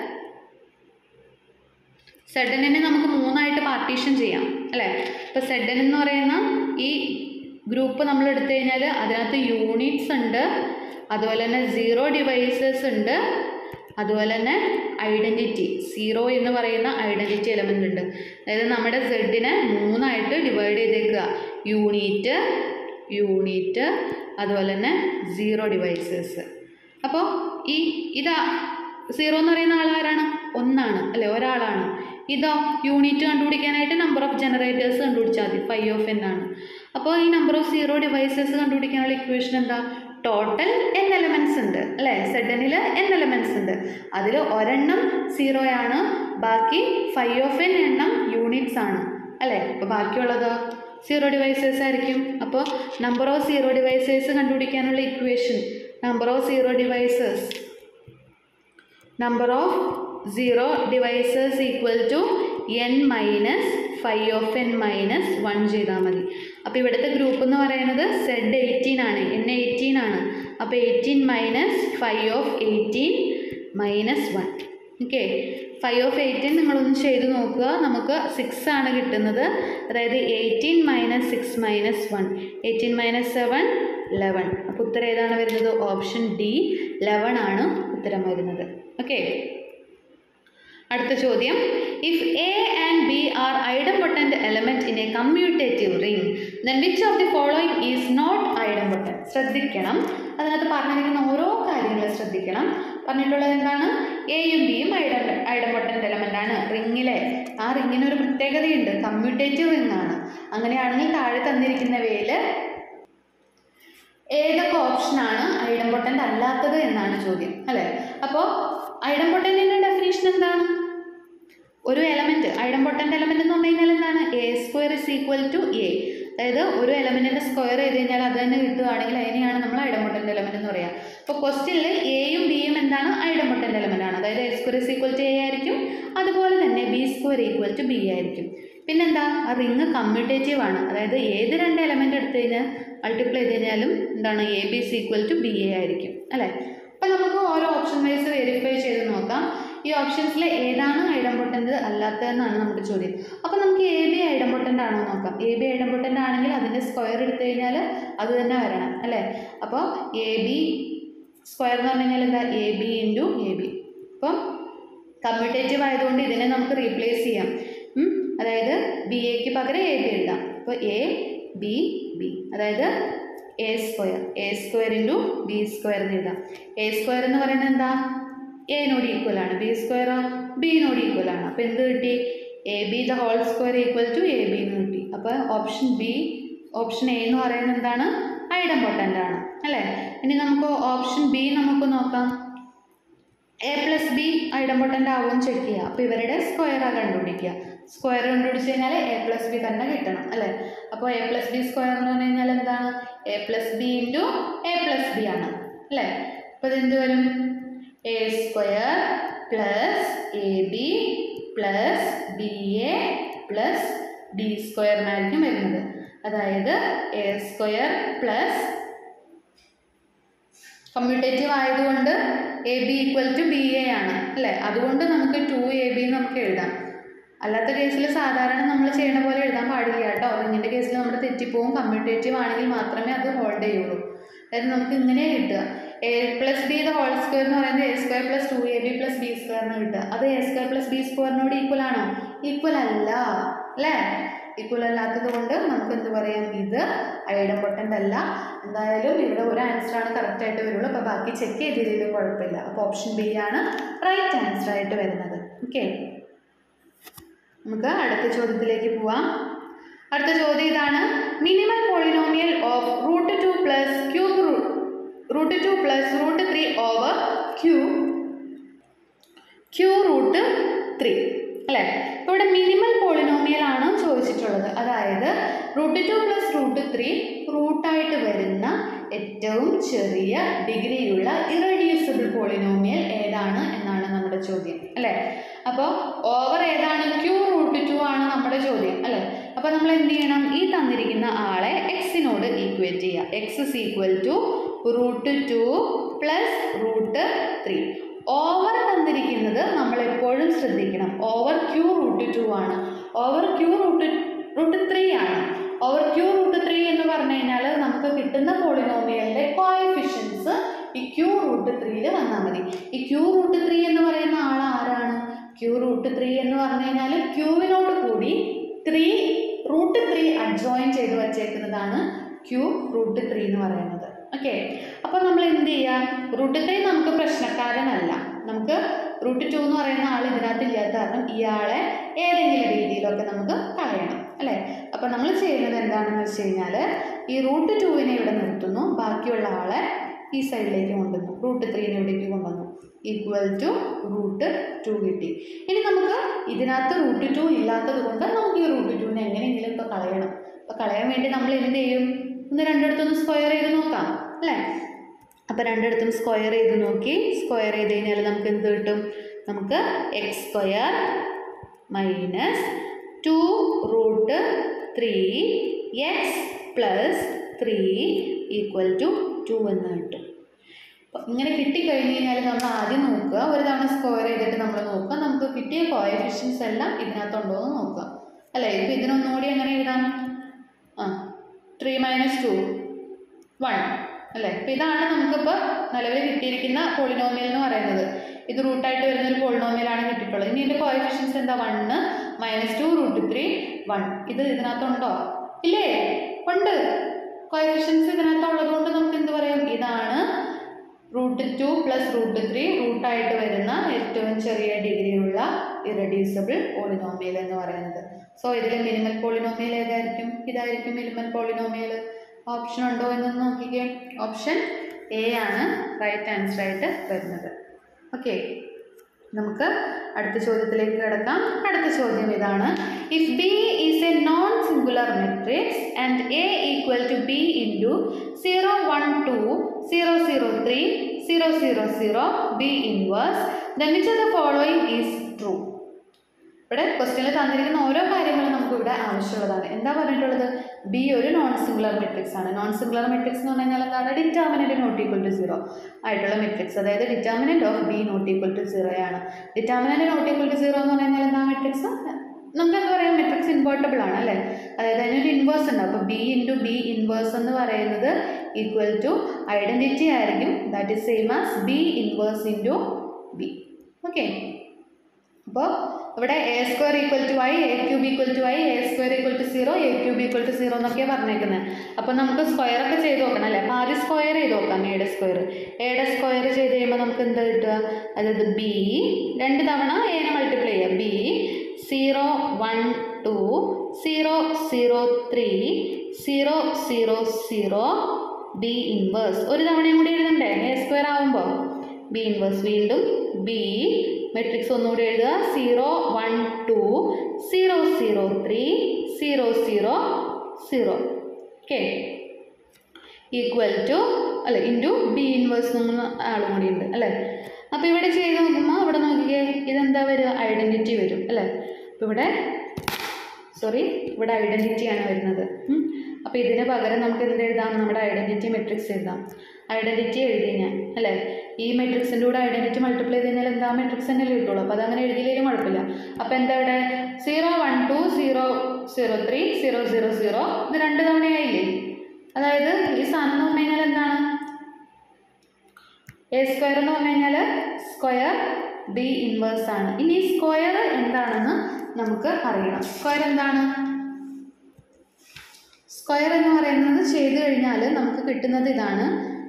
സെഡ് എന്നിനെ നമുക്ക് മൂന്നായിട്ട് പാർട്ടീഷൻ ചെയ്യാം അല്ലേ ഇപ്പോൾ സെഡ് എൻ എന്ന് പറയുന്ന ഈ ഗ്രൂപ്പ് നമ്മൾ എടുത്തു കഴിഞ്ഞാൽ അതിനകത്ത് യൂണിറ്റ്സ് ഉണ്ട് അതുപോലെ തന്നെ സീറോ ഡിവൈസസ് ഉണ്ട് അതുപോലെ തന്നെ ഐഡൻറ്റിറ്റി സീറോ എന്ന് പറയുന്ന ഐഡൻറ്റിറ്റി എലമെൻ്റ് ഉണ്ട് അതായത് നമ്മുടെ സെഡിനെ മൂന്നായിട്ട് ഡിവൈഡ് ചെയ്തേക്കുക യൂണിറ്റ് യൂണിറ്റ് അതുപോലെ തന്നെ സീറോ ഡിവൈസസ് അപ്പോൾ ഈ ഇതാ സീറോ എന്ന് പറയുന്ന ആൾ ആരാണ് ഒന്നാണ് അല്ലേ ഒരാളാണ് ഇതോ യൂണിറ്റ് കണ്ടുപിടിക്കാനായിട്ട് നമ്പർ ഓഫ് ജനറേറ്റേഴ്സ് കണ്ടുപിടിച്ചാൽ മതി ഫൈവ് ഓഫ് എൻ ആണ് അപ്പോൾ ഈ നമ്പർ ഓഫ് സീറോ ഡിവൈസസ് കണ്ടുപിടിക്കാനുള്ള ഇക്വേഷൻ എന്താ ടോട്ടൽ എൻ എലമെൻറ്റ്സ് ഉണ്ട് അല്ലേ സെഡനിൽ എൻ എലമെൻറ്റ്സ് ഉണ്ട് അതിൽ ഒരെണ്ണം സീറോയാണ് ബാക്കി ഫൈവ് ഓഫ് എൻ എണ്ണം യൂണിറ്റ്സ് ആണ് അല്ലേ അപ്പോൾ ബാക്കിയുള്ളതോ സീറോ ഡിവൈസസ് ആയിരിക്കും അപ്പോൾ നമ്പർ ഓഫ് സീറോ ഡിവൈസസ് കണ്ടുപിടിക്കാനുള്ള equation number of zero divisors number of zero divisors equal to n minus five of n minus one ചെയ്താൽ മതി അപ്പോൾ ഇവിടുത്തെ ഗ്രൂപ്പ് എന്ന് പറയുന്നത് സെഡ് എയ്റ്റീൻ ആണ് എൻ എയ്റ്റീൻ ആണ് അപ്പോൾ eighteen minus five of eighteen minus one okay five of eighteen നിങ്ങളൊന്ന് ചെയ്ത് നോക്കുക നമുക്ക് സിക്സ് ആണ് കിട്ടുന്നത് അതായത് eighteen minus six minus one eighteen minus seven eleven അപ്പോൾ ഉത്തരം ഏതാണ് വരുന്നത് ഓപ്ഷൻ ഡി ലെവൻ ആണ് ഉത്തരം വരുന്നത് ഓക്കെ അടുത്ത ചോദ്യം if A and B are idempotent element in a commutative ring then which of the following is not idempotent ശ്രദ്ധിക്കണം അതിനകത്ത് പറഞ്ഞിരിക്കുന്ന ഓരോ കാര്യങ്ങളും ശ്രദ്ധിക്കണം പറഞ്ഞിട്ടുള്ളത് എന്താണ് എയും ബിയും ഐഡ ഐഡംപൊട്ടൻ്റ് എലമെൻ്റ് ആണ് റിങ്ങിലെ ആ റിങ്ങിന് ഒരു പ്രത്യേകതയുണ്ട് കമ്മ്യൂട്ടേറ്റീവ് റിംഗ് ആണ് അങ്ങനെയാണെങ്കിൽ താഴെ തന്നിരിക്കുന്നവയിൽ ഏതൊക്കെ ഓപ്ഷനാണ് ഐഡംപൊട്ടൻ്റ് അല്ലാത്തത് എന്നാണ് ചോദ്യം അല്ലേ അപ്പോൾ ഐഡംപൊട്ടൻറ്റിൻ്റെ ഡെഫിനേഷൻ എന്താണ് ഒരു എലമെൻറ്റ് ഐഡംപൊട്ടൻ്റ് എലമെൻ്റ് എന്ന് പറഞ്ഞു കഴിഞ്ഞാൽ എന്താണ് a square is equal to a അതായത് ഒരു എലമെൻറ്റിൻ്റെ സ്ക്വയർ ചെയ്ത് കഴിഞ്ഞാൽ അത് തന്നെ കിട്ടുകയാണെങ്കിൽ അതിനെയാണ് നമ്മൾ ഐഡംപൊട്ടൻ്റ് എലമെൻ്റ് എന്ന് പറയുക അപ്പോൾ ക്വസ്റ്റ്യനിൽ എയും ബിയും എന്താണ് ഐഡംപൊട്ടൻ്റ് എലമെൻ്റ് ആണ് അതായത് a square is equal to a ആയിരിക്കും അതുപോലെ തന്നെ b square equal to b ആയിരിക്കും പിന്നെന്താ ആ റിങ് കമ്മ്യൂട്ടേറ്റീവ് ആണ് അതായത് ഏത് രണ്ട് എലമെൻ്റ് എടുത്തു കഴിഞ്ഞാൽ മൾട്ടിപ്ലൈ ചെയ്ത് കഴിഞ്ഞാലും എന്താണ് a b c equal to B a ആയിരിക്കും അല്ലേ അപ്പം നമുക്ക് ഓരോ ഓപ്ഷൻ വൈസ് വെരിഫൈ ചെയ്ത് നോക്കാം ഈ ഓപ്ഷൻസിൽ ഏതാണ് ഐഡംപൊട്ടൻ്റ് അല്ലാത്തതെന്നാണ് നമ്മുടെ ചോദ്യം അപ്പോൾ നമുക്ക് എ ബി ഐഡംപൊട്ടൻ്റ് ആണോ എന്ന് നോക്കാം എ ബി ഐഡംപൊട്ടൻ്റ് ആണെങ്കിൽ അതിൻ്റെ സ്ക്വയർ എടുത്തു കഴിഞ്ഞാൽ അത് തന്നെ വരണം അല്ലേ അപ്പോൾ എ ബി സ്ക്വയർ എന്ന് പറഞ്ഞു കഴിഞ്ഞാൽ എന്താ a b into a b അപ്പം കമ്മ്യൂട്ടേറ്റീവ് ആയതുകൊണ്ട് ഇതിനെ നമുക്ക് റീപ്ലേസ് ചെയ്യാം ഉം? അതായത് ബി എക്ക് പകരം എ ബി എഴുതാം അപ്പോൾ എ ബി ബി അതായത് a square a square into b square എന്ന് എഴുതാം എ സ്ക്വയർ എന്ന് പറയുന്നത് എന്താ എനോട് ഈക്വൽ ആണ് ബി സ്ക്വയറോ ബിനോട് ഈക്വൽ ആണ് അപ്പോൾ എന്ത് കിട്ടി a B the whole square equal to A B എന്ന് കിട്ടി അപ്പോൾ ഓപ്ഷൻ ബി ഓപ്ഷൻ എ എന്ന് പറയുന്നത് എന്താണ് ഐഡംപൊട്ടൻ്റ് ആണ് അല്ലേ ഇനി നമുക്ക് ഓപ്ഷൻ ബി നമുക്ക് നോക്കാം എ പ്ലസ് ബി ഐഡംപൊട്ടൻ്റ് ആവുമെന്ന് ചെക്ക് ചെയ്യുക അപ്പോൾ ഇവരുടെ സ്ക്വയറാണ് കണ്ടുപിടിക്കുക സ്ക്വയർ കണ്ടുപിടിച്ച് കഴിഞ്ഞാൽ എ പ്ലസ് ബി തന്നെ കിട്ടണം അല്ലേ അപ്പോൾ എ പ്ലസ് ബി സ്ക്വയർ എന്ന് പറഞ്ഞു കഴിഞ്ഞാൽ എന്താണ് a plus b into a plus b ആണ് അല്ലേ അപ്പോൾ ഇതെന്ത് വരും a square plus a b plus b a plus d സ്ക്വയറിനായിരിക്കും വരുന്നത് അതായത് എ സ്ക്വയർ പ്ലസ് കമ്മ്യൂട്ടേറ്റീവ് ആയതുകൊണ്ട് a B equal to B a ആണ് അല്ലേ അതുകൊണ്ട് നമുക്ക് ടു എ ബി നമുക്ക് എഴുതാം അല്ലാത്ത കേസിൽ സാധാരണ നമ്മൾ ചെയ്യണ പോലെ എഴുതാൻ പാടില്ല കേട്ടോ റിങ്ങിൻ്റെ കേസിൽ നമ്മുടെ തെറ്റിപ്പോവും കമ്മ്യൂട്ടേറ്റീവ് ആണെങ്കിൽ മാത്രമേ അത് ഹോൾഡ് ചെയ്യുള്ളൂ അതായത് നമുക്ക് ഇങ്ങനെ കിട്ടുക a plus b the whole square എന്ന് പറയുന്നത് a square plus two A b plus b സ്ക്വയറിന് കിട്ടുക അത് എ സ്ക്വയർ പ്ലസ് ബി സ്ക്വയറിനോട് ഈക്വൽ ആണോ ഈക്വൽ അല്ല അല്ലേ ഈക്വൽ അല്ലാത്തത് കൊണ്ട് നമുക്ക് എന്ത് പറയാം ഇത് ഐഡംപൊട്ടൻ്റ് അല്ല എന്തായാലും ഇവിടെ ഒരു ആൻസർ ആണ് കറക്റ്റ് ആയിട്ട് വരുള്ളൂ അപ്പോൾ ബാക്കി ചെക്ക് ചെയ്തില്ലെങ്കിലും കുഴപ്പമില്ല അപ്പോൾ ഓപ്ഷൻ ബി ആണ് റൈറ്റ് ആൻസർ ആയിട്ട് വരുന്നത് ഓക്കെ നമുക്ക് അടുത്ത ചോദ്യത്തിലേക്ക് പോവാം അടുത്ത ചോദ്യം ഇതാണ് minimum polynomial of root two plus cube root two plus root three over q q root three അല്ലേ അപ്പോൾ ഇവിടെ മിനിമൽ പോളിനോമിയൽ ആണ് ചോദിച്ചിട്ടുള്ളത് അതായത് root two plus root three റൂട്ടായിട്ട് വരുന്ന ഏറ്റവും ചെറിയ ഡിഗ്രിയുള്ള ഇറഡ്യൂസിബിൾ പോളിനോമിയൽ ഏതാണ് എന്നാണ് നമ്മുടെ ചോദ്യം അല്ലേ അപ്പോൾ ഓവർ ഏതാണ് ക്യൂ റൂട്ട് ടു ആണ് നമ്മുടെ ചോദ്യം അല്ലേ അപ്പോൾ നമ്മൾ എന്ത് ചെയ്യണം ഈ തന്നിരിക്കുന്ന ആളെ എക്സിനോട് ഈക്വേറ്റ് ചെയ്യുക x is equal to root two plus root three over തന്നിരിക്കുന്നത് നമ്മൾ എപ്പോഴും ശ്രദ്ധിക്കണം ഓവർ ക്യൂ റൂട്ട് ടു ആണ് over q root root three ആണ് ഓവർ ക്യൂ റൂട്ട് ത്രീ എന്ന് പറഞ്ഞു കഴിഞ്ഞാൽ നമുക്ക് കിട്ടുന്ന പോളിനോമിയലിൻ്റെ കോയഫിഷ്യൻസ് ഈ ക്യൂ റൂട്ട് ത്രീയിൽ വന്നാൽ മതി ഈ ക്യൂ റൂട്ട് ത്രീ എന്ന് പറയുന്ന ആൾ ആരാണ് ക്യൂ റൂട്ട് ത്രീ എന്ന് പറഞ്ഞു കഴിഞ്ഞാൽ ക്യൂവിനോട് കൂടി ത്രീ റൂട്ട് ത്രീ അഡ്ജോയിൻ ചെയ്ത് വച്ചേക്കുന്നതാണ് ക്യൂ റൂട്ട് ത്രീ എന്ന് പറയുന്നത് ഓക്കെ അപ്പോൾ നമ്മൾ എന്ത് ചെയ്യുക റൂട്ട് ത്രീ നമുക്ക് പ്രശ്നക്കാരനല്ല നമുക്ക് റൂട്ട് ടു എന്ന് പറയുന്ന ആൾ ഇതിനകത്ത് ഇല്ലാത്ത കാരണം ഇയാളെ ഏതെങ്കിലും രീതിയിലൊക്കെ നമുക്ക് കളയണം അല്ലേ അപ്പോൾ നമ്മൾ ചെയ്യുന്നത് എന്താണെന്ന് വെച്ച് കഴിഞ്ഞാൽ ഈ റൂട്ട് ടുവിനെ ഇവിടെ നിർത്തുന്നു ബാക്കിയുള്ള ആളെ ഈ സൈഡിലേക്ക് കൊണ്ടുവന്നു റൂട്ട് ത്രീനെ ഇവിടേക്ക് കൊണ്ടുവന്നു ഈക്വൽ ടു റൂട്ട് ടു കിട്ടി ഇനി നമുക്ക് ഇതിനകത്ത് റൂട്ട് ടു ഇല്ലാത്തത് കൊണ്ട് നമുക്ക് ഈ റൂട്ട് ടുവിനെ എങ്ങനെയെങ്കിലും ഇപ്പോൾ കളയണം അപ്പോൾ കളയാൻ വേണ്ടി നമ്മൾ എന്ത് ചെയ്യും ഒന്ന് രണ്ടിടത്തൊന്ന് സ്ക്വയർ ചെയ്ത് നോക്കാം അല്ലേ അപ്പോൾ രണ്ടിടത്തും സ്ക്വയർ ചെയ്ത് നോക്കി സ്ക്വയർ ചെയ്ത് കഴിഞ്ഞാൽ നമുക്ക് എന്ത് കിട്ടും നമുക്ക് x square minus two root three x plus three equal to two എന്ന് കിട്ടും അപ്പോൾ ഇങ്ങനെ കിട്ടിക്കഴിഞ്ഞ് കഴിഞ്ഞാൽ നമ്മൾ ആദ്യം നോക്കുക ഒരു തവണ സ്ക്വയർ ചെയ്തിട്ട് നമ്മൾ നോക്കുക നമുക്ക് കിട്ടിയ കോയഫിഷ്യൻസ് എല്ലാം ഇതിനകത്തുണ്ടോ എന്ന് നോക്കുക അല്ലേ ഇപ്പോൾ ഇതിനൊന്നുകൂടി എങ്ങനെ എഴുതാം ആ ത്രീ മൈനസ് ടു വൺ അല്ലേ അപ്പം ഇതാണ് നമുക്കിപ്പോൾ നിലവിൽ കിട്ടിയിരിക്കുന്ന പോളിനോമിയൽ എന്ന് പറയുന്നത് ഇത് റൂട്ടായിട്ട് വരുന്ന ഒരു പോളിനോമിയലാണ് കിട്ടിയിട്ടുള്ളത് ഇനി ഇതിൻ്റെ കോയഫിഷ്യൻസ് എന്താ one minus two root three one ഇത് ഇതിനകത്തുണ്ടോ ഇല്ലേ ഉണ്ട് കോയഫിഷ്യൻസ് ഇതിനകത്ത് ഉള്ളതുകൊണ്ട് നമുക്ക് എന്ത് പറയാം ഇതാണ് root two plus root three റൂട്ടായിട്ട് വരുന്ന ഏറ്റവും ചെറിയ ഡിഗ്രിയുള്ള ഇറഡ്യൂസിബിൾ പോളിനോമിയൽ എന്ന് പറയുന്നത് സോ ഇതിൽ മിനിമൽ പോളിനോമിയൽ ഏതായിരിക്കും ഇതായിരിക്കും മിനിമൽ പോളിനോമിയൽ ഓപ്ഷൻ ഉണ്ടോ എന്ന് നോക്കിക്കേ ഓപ്ഷൻ എ ആണ് റൈറ്റ് ആൻസർ ആയിട്ട് വരുന്നത് ഓക്കെ നമുക്ക് അടുത്ത ചോദ്യത്തിലേക്ക് കിടക്കാം അടുത്ത ചോദ്യം ഇതാണ് if b is a non singular matrix and a equal to b into zero one two zero zero three zero zero zero b inverse then which of the following is true ഇവിടെ ക്വസ്റ്റ്യനിൽ തന്നിരിക്കുന്ന ഓരോ കാര്യങ്ങളും നമുക്ക് ഇവിടെ ആവശ്യമുള്ളതാണ് എന്താ പറഞ്ഞിട്ടുള്ളത് b ഒരു നോൺ സിംഗുലർ മെട്രിക്സ് ആണ് നോൺ സിംഗുലർ മെട്രിക്സ് എന്ന് പറഞ്ഞാൽ എന്താണ് determinant not equal to zero ആയിട്ടുള്ള മെട്രിക്സ് അതായത് determinant of b not equal to zero ആണ് determinant not equal to zero എന്ന് പറഞ്ഞാൽ എന്താ മെട്രിക്സ് നമുക്ക് എന്താ പറയുക മെട്രിക്സ് ഇൻവേർട്ടബിൾ ആണ് അല്ലേ അതായത് അതിനൊരു ഇൻവേഴ്സ് ഉണ്ട് അപ്പോൾ ബി ഇൻറ്റു ബി ഇൻവേഴ്സ് എന്ന് പറയുന്നത് ഈക്വൽ ടു ഐഡൻറ്റിറ്റി ആയിരിക്കും that is same as b inverse into b okay അപ്പോൾ ഇവിടെ a square equal to I a cube equal to I a square equal to zero a cube equal to zero എന്നൊക്കെയാണ് പറഞ്ഞേക്കുന്നത് അപ്പോൾ നമുക്ക് square ഒക്കെ ചെയ്ത് നോക്കണം അല്ലേ അപ്പോൾ ആദ്യം സ്ക്വയർ ചെയ്ത് നോക്കാം എയുടെ സ്ക്വയർ എയുടെ സ്ക്വയർ ചെയ്ത് കഴിയുമ്പോൾ നമുക്ക് എന്താ കിട്ടുക അതായത് ബി രണ്ട് തവണ എനെ മൾട്ടിപ്ലൈ ചെയ്യാം b zero one two zero zero three zero zero zero b inverse ഒരു തവണയും കൂടി എഴുതണ്ടേ എ സ്ക്വയർ ആവുമ്പോൾ ബി ഇൻവേഴ്സ് വീണ്ടും ബി മെട്രിക്സ് ഒന്നുകൂടി എഴുതുക zero one two zero zero three zero zero zero okay equal to അല്ല ഇൻറ്റു ബി ഇൻവേഴ്സ് എന്ന ആളും കൂടി ഉണ്ട് അല്ലേ അപ്പോൾ ഇവിടെ ചെയ്ത് നോക്കുമ്പോൾ ഇവിടെ നോക്കിക്കേ ഇതെന്താ വരിക ഐഡൻറ്റിറ്റി വരും അല്ലേ അപ്പോൾ ഇവിടെ സോറി ഇവിടെ ഐഡൻറ്റിറ്റിയാണ് വരുന്നത് അപ്പോൾ ഇതിന് പകരം നമുക്ക് എന്ത് എഴുതാം നമ്മുടെ ഐഡൻറ്റിറ്റി മെട്രിക്സ് എഴുതാം ഐഡൻറ്റിറ്റി എഴുതി ഞാൻ അല്ലേ ഈ മെട്രിക്സിൻ്റെ കൂടെ ഐഡൻറ്റിറ്റി മൾട്ടിപ്ലൈ ചെയ്ത് കഴിഞ്ഞാൽ എന്താ മെട്രിക്സ് തന്നെ കിട്ടുള്ളൂ അപ്പോൾ അതങ്ങനെ എഴുതിയില്ലെങ്കിലും കുഴപ്പമില്ല അപ്പോൾ എന്താ ഇവിടെ zero one two zero zero three zero zero zero ഇത് രണ്ട് തവണയായില്ലേ അതായത് ഈ സാധനം എന്ന് പറഞ്ഞു കഴിഞ്ഞാൽ എന്താണ് എ സ്ക്വയർ എന്ന് പറഞ്ഞു കഴിഞ്ഞാൽ സ്ക്വയർ ബി ഇൻവേഴ്സ് ആണ് ഇനി സ്ക്വയർ എന്താണെന്ന് നമുക്ക് അറിയണം സ്ക്വയർ എന്താണ് സ്ക്വയർ എന്ന് പറയുന്നത് ചെയ്ത് കഴിഞ്ഞാൽ നമുക്ക് കിട്ടുന്നത് ഇതാണ്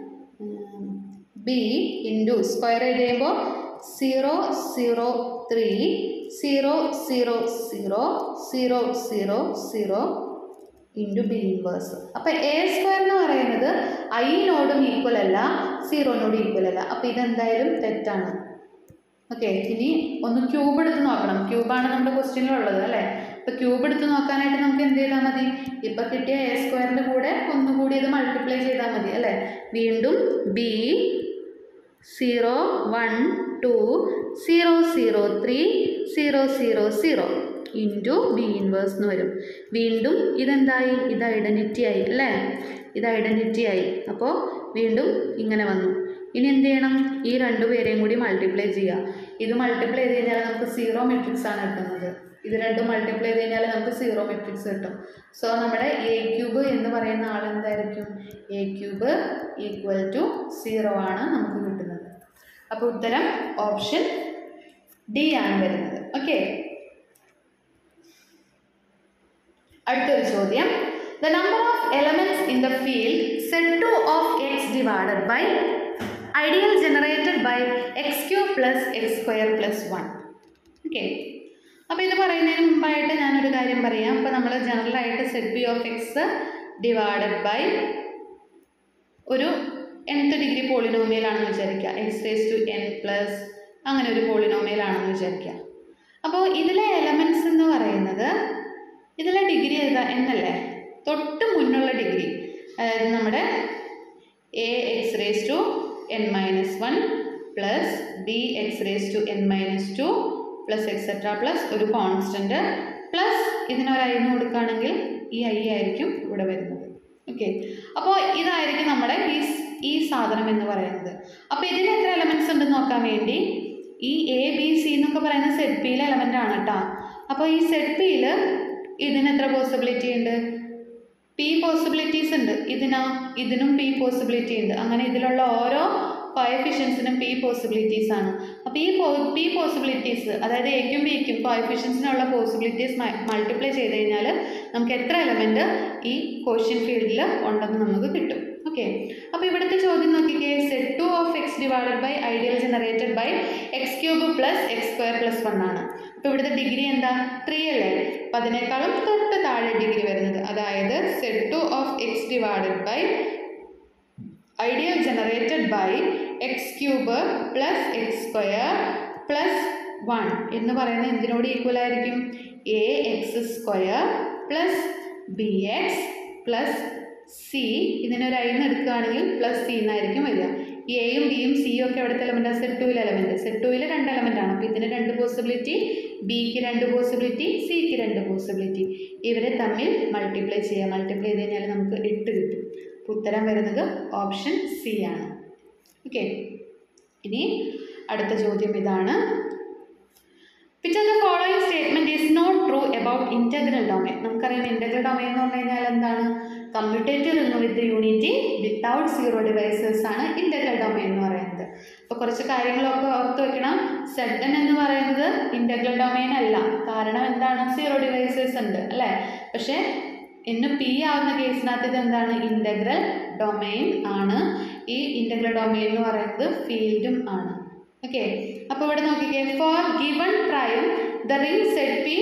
ബി ഇൻറ്റു സ്ക്വയർ ചെയ്ത് കഴിയുമ്പോൾ zero zero three zero zero zero zero zero zero into b inverse അപ്പോൾ എ സ്ക്വയർ എന്ന് പറയുന്നത് ഐനോടും ഈക്വൽ അല്ല സീറോനോടും ഈക്വൽ അല്ല അപ്പോൾ ഇതെന്തായാലും തെറ്റാണ് ഓക്കെ ഇനി ഒന്ന് ക്യൂബ് എടുത്ത് നോക്കണം ക്യൂബാണ് നമ്മുടെ ക്വസ്റ്റ്യനിലുള്ളത് അല്ലേ ഇപ്പോൾ ക്യൂബ് എടുത്ത് നോക്കാനായിട്ട് നമുക്ക് എന്ത് ചെയ്താൽ മതി ഇപ്പോൾ കിട്ടിയ എ സ്ക്വയറിൻ്റെ കൂടെ ഒന്നുകൂടി ഇത് മൾട്ടിപ്ലൈ ചെയ്താൽ മതി അല്ലേ വീണ്ടും b zero one two zero zero three zero zero zero into b inverse എന്ന് വരും വീണ്ടും ഇതെന്തായി ഇത് ഐഡൻറ്റിറ്റി ആയി അല്ലേ ഇത് ഐഡൻറ്റിറ്റി ആയി അപ്പോൾ വീണ്ടും ഇങ്ങനെ വന്നു ഇനി എന്ത് ചെയ്യണം ഈ രണ്ടു പേരെയും കൂടി മൾട്ടിപ്ലൈ ചെയ്യുക ഇത് മൾട്ടിപ്ലൈ ചെയ്ത് കഴിഞ്ഞാൽ നമുക്ക് സീറോ മെട്രിക്സ് ആണ് കിട്ടുന്നത് ഇത് രണ്ടും മൾട്ടിപ്ലൈ ചെയ്ത് കഴിഞ്ഞാൽ നമുക്ക് സീറോ മെട്രിക്സ് കിട്ടും സോ നമ്മുടെ എ ക്യൂബ് എന്ന് പറയുന്ന ആൾ എന്തായിരിക്കും a cube equal to zero ആണ് നമുക്ക് കിട്ടുന്നത് അപ്പോൾ ഉത്തരം ഓപ്ഷൻ ഡി ആണ് വരുന്നത് ഓക്കെ അടുത്തൊരു ചോദ്യം the number of elements in the field set two of x divided by ideal generated by x q plus x square plus one okay അപ്പോൾ ഇത് പറയുന്നതിന് മുമ്പായിട്ട് ഞാനൊരു കാര്യം പറയാം അപ്പോൾ നമ്മൾ ജനറലായിട്ട് set b of x divided by ഒരു nth ഡിഗ്രി പോളിനോമിയലാണെന്ന് വിചാരിക്കുക x raise to n plus അങ്ങനെ ഒരു പോളിനോമിയലാണെന്ന് വിചാരിക്കുക അപ്പോൾ ഇതിലെ എലമെൻറ്റ്സ് എന്ന് പറയുന്നത് ഇതിലെ ഡിഗ്രി ഏതാ എന്നല്ലേ തൊട്ട് മുന്നുള്ള ഡിഗ്രി അതായത് നമ്മുടെ a x raise to n minus one plus b x raise to n minus two plus etcetera plus ഒരു കോൺസ്റ്റൻറ്റ് പ്ലസ് ഇതിനൊരു ഐന്ന് കൊടുക്കുകയാണെങ്കിൽ ഈ ഐ ആയിരിക്കും ഇവിടെ വരുന്നത് ഓക്കെ അപ്പോൾ ഇതായിരിക്കും നമ്മുടെ ഈ സ്- ഈ സാധനം എന്ന് പറയുന്നത് അപ്പോൾ ഇതിന് എത്ര എലമെൻറ്റ്സ് ഉണ്ടെന്ന് നോക്കാൻ വേണ്ടി ഈ എ ബി സി എന്നൊക്കെ പറയുന്ന സെറ്റ് പിയിലെ എലമെൻ്റ് ആണ് കേട്ടോ അപ്പോൾ ഈ സെറ്റ് പിയിൽ ഇതിന് എത്ര പോസിബിലിറ്റി ഉണ്ട് പി പോസിബിലിറ്റീസ് ഉണ്ട് ഇതിനോ ഇതിനും പി പോസിബിലിറ്റി ഉണ്ട് അങ്ങനെ ഇതിലുള്ള ഓരോ കോയഫിഷ്യൻസിനും പി പോസിബിലിറ്റീസ് ആണ് അപ്പോൾ ഈ പോ പി പോസിബിലിറ്റീസ് അതായത് എക്കും ബിക്കും കോയഫിഷ്യൻസിനുള്ള പോസിബിലിറ്റീസ് മൾട്ടിപ്ലൈ ചെയ്ത് കഴിഞ്ഞാൽ നമുക്ക് എത്ര എലമെൻറ്റ് ഈ ക്വസ്റ്റ്യൻ ഫീൽഡിൽ ഉണ്ടെന്ന് നമുക്ക് കിട്ടും ഓക്കെ അപ്പോൾ ഇവിടുത്തെ ചോദ്യം നോക്കിക്കേ set two of x divided by ideal generated by x cube plus x square plus one ആണ് അപ്പോൾ ഇവിടുത്തെ ഡിഗ്രി എന്താ ത്രീ അല്ലേ അപ്പോൾ അതിനേക്കാളും തൊട്ട് താഴെ ഡിഗ്രി വരുന്നത് അതായത് set two of x divided by ideal generated by x cube plus x square plus one എന്ന് പറയുന്നത് എന്തിനോട് ഈക്വൽ ആയിരിക്കും a x square plus b x plus c ഇതിനൊരു ഐന്ന് എടുക്കുകയാണെങ്കിൽ പ്ലസ് സി എന്നായിരിക്കും വരിക എയും ബിയും സിയും ഒക്കെ എവിടുത്തെ എലമെൻറ്റാണ് സെറ്റ് ടുവിൽ എലമെൻറ്റ് സെറ്റ് ടുവിൽ രണ്ട് എലമെൻ്റ് ആണ് അപ്പോൾ ഇതിന് രണ്ട് പോസിബിലിറ്റി ബിക്ക് രണ്ട് പോസിബിലിറ്റി സിക്ക് രണ്ട് പോസിബിലിറ്റി ഇവരെ തമ്മിൽ മൾട്ടിപ്ലൈ ചെയ്യുക മൾട്ടിപ്ലൈ ചെയ്ത് കഴിഞ്ഞാൽ നമുക്ക് എട്ട് കിട്ടും അപ്പോൾ ഉത്തരം വരുന്നത് ഓപ്ഷൻ സി ആണ് ഓക്കെ ഇനി അടുത്ത ചോദ്യം ഇതാണ് which of the following statement is not true about integral domain നമുക്കറിയാം ഇൻറ്റഗ്രൽ ഡൊമൈൻ എന്ന് പറഞ്ഞു കഴിഞ്ഞാൽ എന്താണ് കമ്മ്യൂട്ടേറ്റർ എന്ന് with unity without zero divisors ആണ് ഇൻറ്റഗ്രൽ ഡൊമൈൻ എന്ന് പറയുന്നത് അപ്പോൾ കുറച്ച് കാര്യങ്ങളൊക്കെ ഓർത്ത് വെക്കണം സെഡൻ എന്ന് പറയുന്നത് ഇൻറ്റഗ്രൽ ഡൊമൈൻ അല്ല കാരണം എന്താണ് സീറോ ഡിവൈസസ് ഉണ്ട് അല്ലേ പക്ഷേ ഇന്ന് പി ആവുന്ന കേസിനകത്ത് ഇത് എന്താണ് ഇൻറ്റഗ്രൽ ഡൊമൈൻ ആണ് ഈ ഇൻറ്റഗ്രൽ ഡൊമൈൻ എന്ന് പറയുന്നത് ഫീൽഡും ആണ് ഓക്കെ അപ്പോൾ ഇവിടെ നോക്കിക്കേ for given prime the ring set p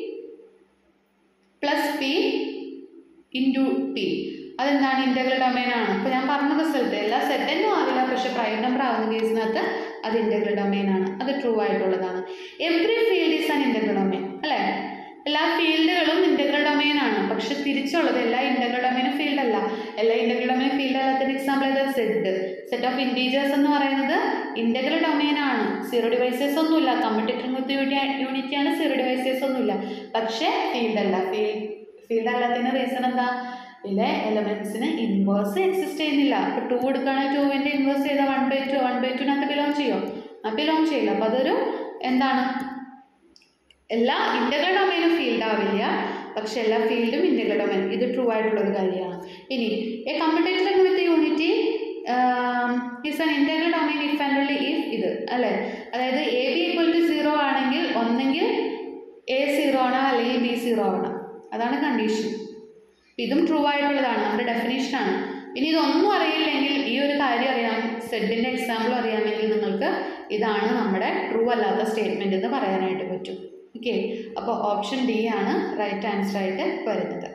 plus p into p അതെന്താണ് ഇൻറ്റഗ്രൽ ഡൊമൈൻ ആണ് അപ്പോൾ ഞാൻ പറഞ്ഞ റിസൾട്ട് എല്ലാ സെറ്റൊന്നും ആവില്ല പക്ഷേ പ്രൈം നമ്പർ ആവുന്ന കേസിനകത്ത് അത് ഇൻറ്റഗ്രൽ ഡൊമൈൻ ആണ് അത് ട്രൂ ആയിട്ടുള്ളതാണ് every field is an integral domain അല്ലേ എല്ലാ ഫീൽഡുകളും ഇൻറ്റഗ്രൽ ഡൊമൈൻ ആണ് പക്ഷെ തിരിച്ചുള്ളത് എല്ലാ ഇൻറ്റഗ്രൽ ഡൊമൈനും ഫീൽഡ് അല്ല എല്ലാ ഇൻറ്റഗ്രൽ ഡൊമൈൻ ഫീൽഡ് അല്ലാത്തതിന് എക്സാമ്പിൾ ഏതാ സെറ്റ് സെറ്റ് ഓഫ് ഇൻറ്റീജേഴ്സ് എന്ന് പറയുന്നത് ഇൻറ്റഗ്രൽ ഡൊമൈൻ ആണ് സീറോ ഡിവൈസസ് ഒന്നുമില്ല കമ്പ്യൂട്ടർ വിത്ത് യൂണിറ്റി ആണ് സീറോ ഡിവൈസസ് ഒന്നുമില്ല പക്ഷേ ഫീൽഡ് അല്ല ഫീൽഡ് ഫീൽഡ് അല്ലാത്തതിന് റീസൺ എന്താ ഇതിലെ എലമെൻസിന് ഇൻവേഴ്സ് എക്സിസ്റ്റ് ചെയ്യുന്നില്ല ഇപ്പോൾ ടു എടുക്കുകയാണെങ്കിൽ ടുവിൻ്റെ ഇൻവേഴ്സ് ചെയ്താൽ one by two one by ടുവിനകത്ത് ബിലോങ് ചെയ്യോ ആ ബിലോങ് ചെയ്യില്ല അപ്പോൾ അതൊരു എന്താണ് എല്ലാ ഇൻറ്റഗ്രൽ ഡൊമൈനും ഫീൽഡ് ആവില്ല പക്ഷെ എല്ലാ ഫീൽഡും ഇൻറ്റഗ്രൽ ഡൊമൈൻ ഇത് ട്രൂ ആയിട്ടുള്ള ഒരു കാര്യമാണ് ഇനി a commutator with unity is an integral domain if and only if ഇത് അല്ലേ അതായത് a B equal to zero ആണെങ്കിൽ ഒന്നെങ്കിൽ എ സീറോ ആണ് അല്ലെങ്കിൽ ബി സീറോ ആവണം അതാണ് കണ്ടീഷൻ ഇതും ട്രൂ ആയിട്ടുള്ളതാണ് നമ്മുടെ ഡെഫിനേഷനാണ് ഇനി ഇതൊന്നും അറിയില്ലെങ്കിൽ ഈ ഒരു കാര്യം അറിയാം സെഡിൻ്റെ എക്സാമ്പിൾ അറിയാമെങ്കിൽ നിങ്ങൾക്ക് ഇതാണ് നമ്മുടെ ട്രൂ അല്ലാത്ത സ്റ്റേറ്റ്മെൻറ്റ് എന്ന് പറയാനായിട്ട് പറ്റും ഓക്കെ അപ്പോൾ ഓപ്ഷൻ ഡി ആണ് റൈറ്റ് ആൻസർ ആയിട്ട് വരുന്നത്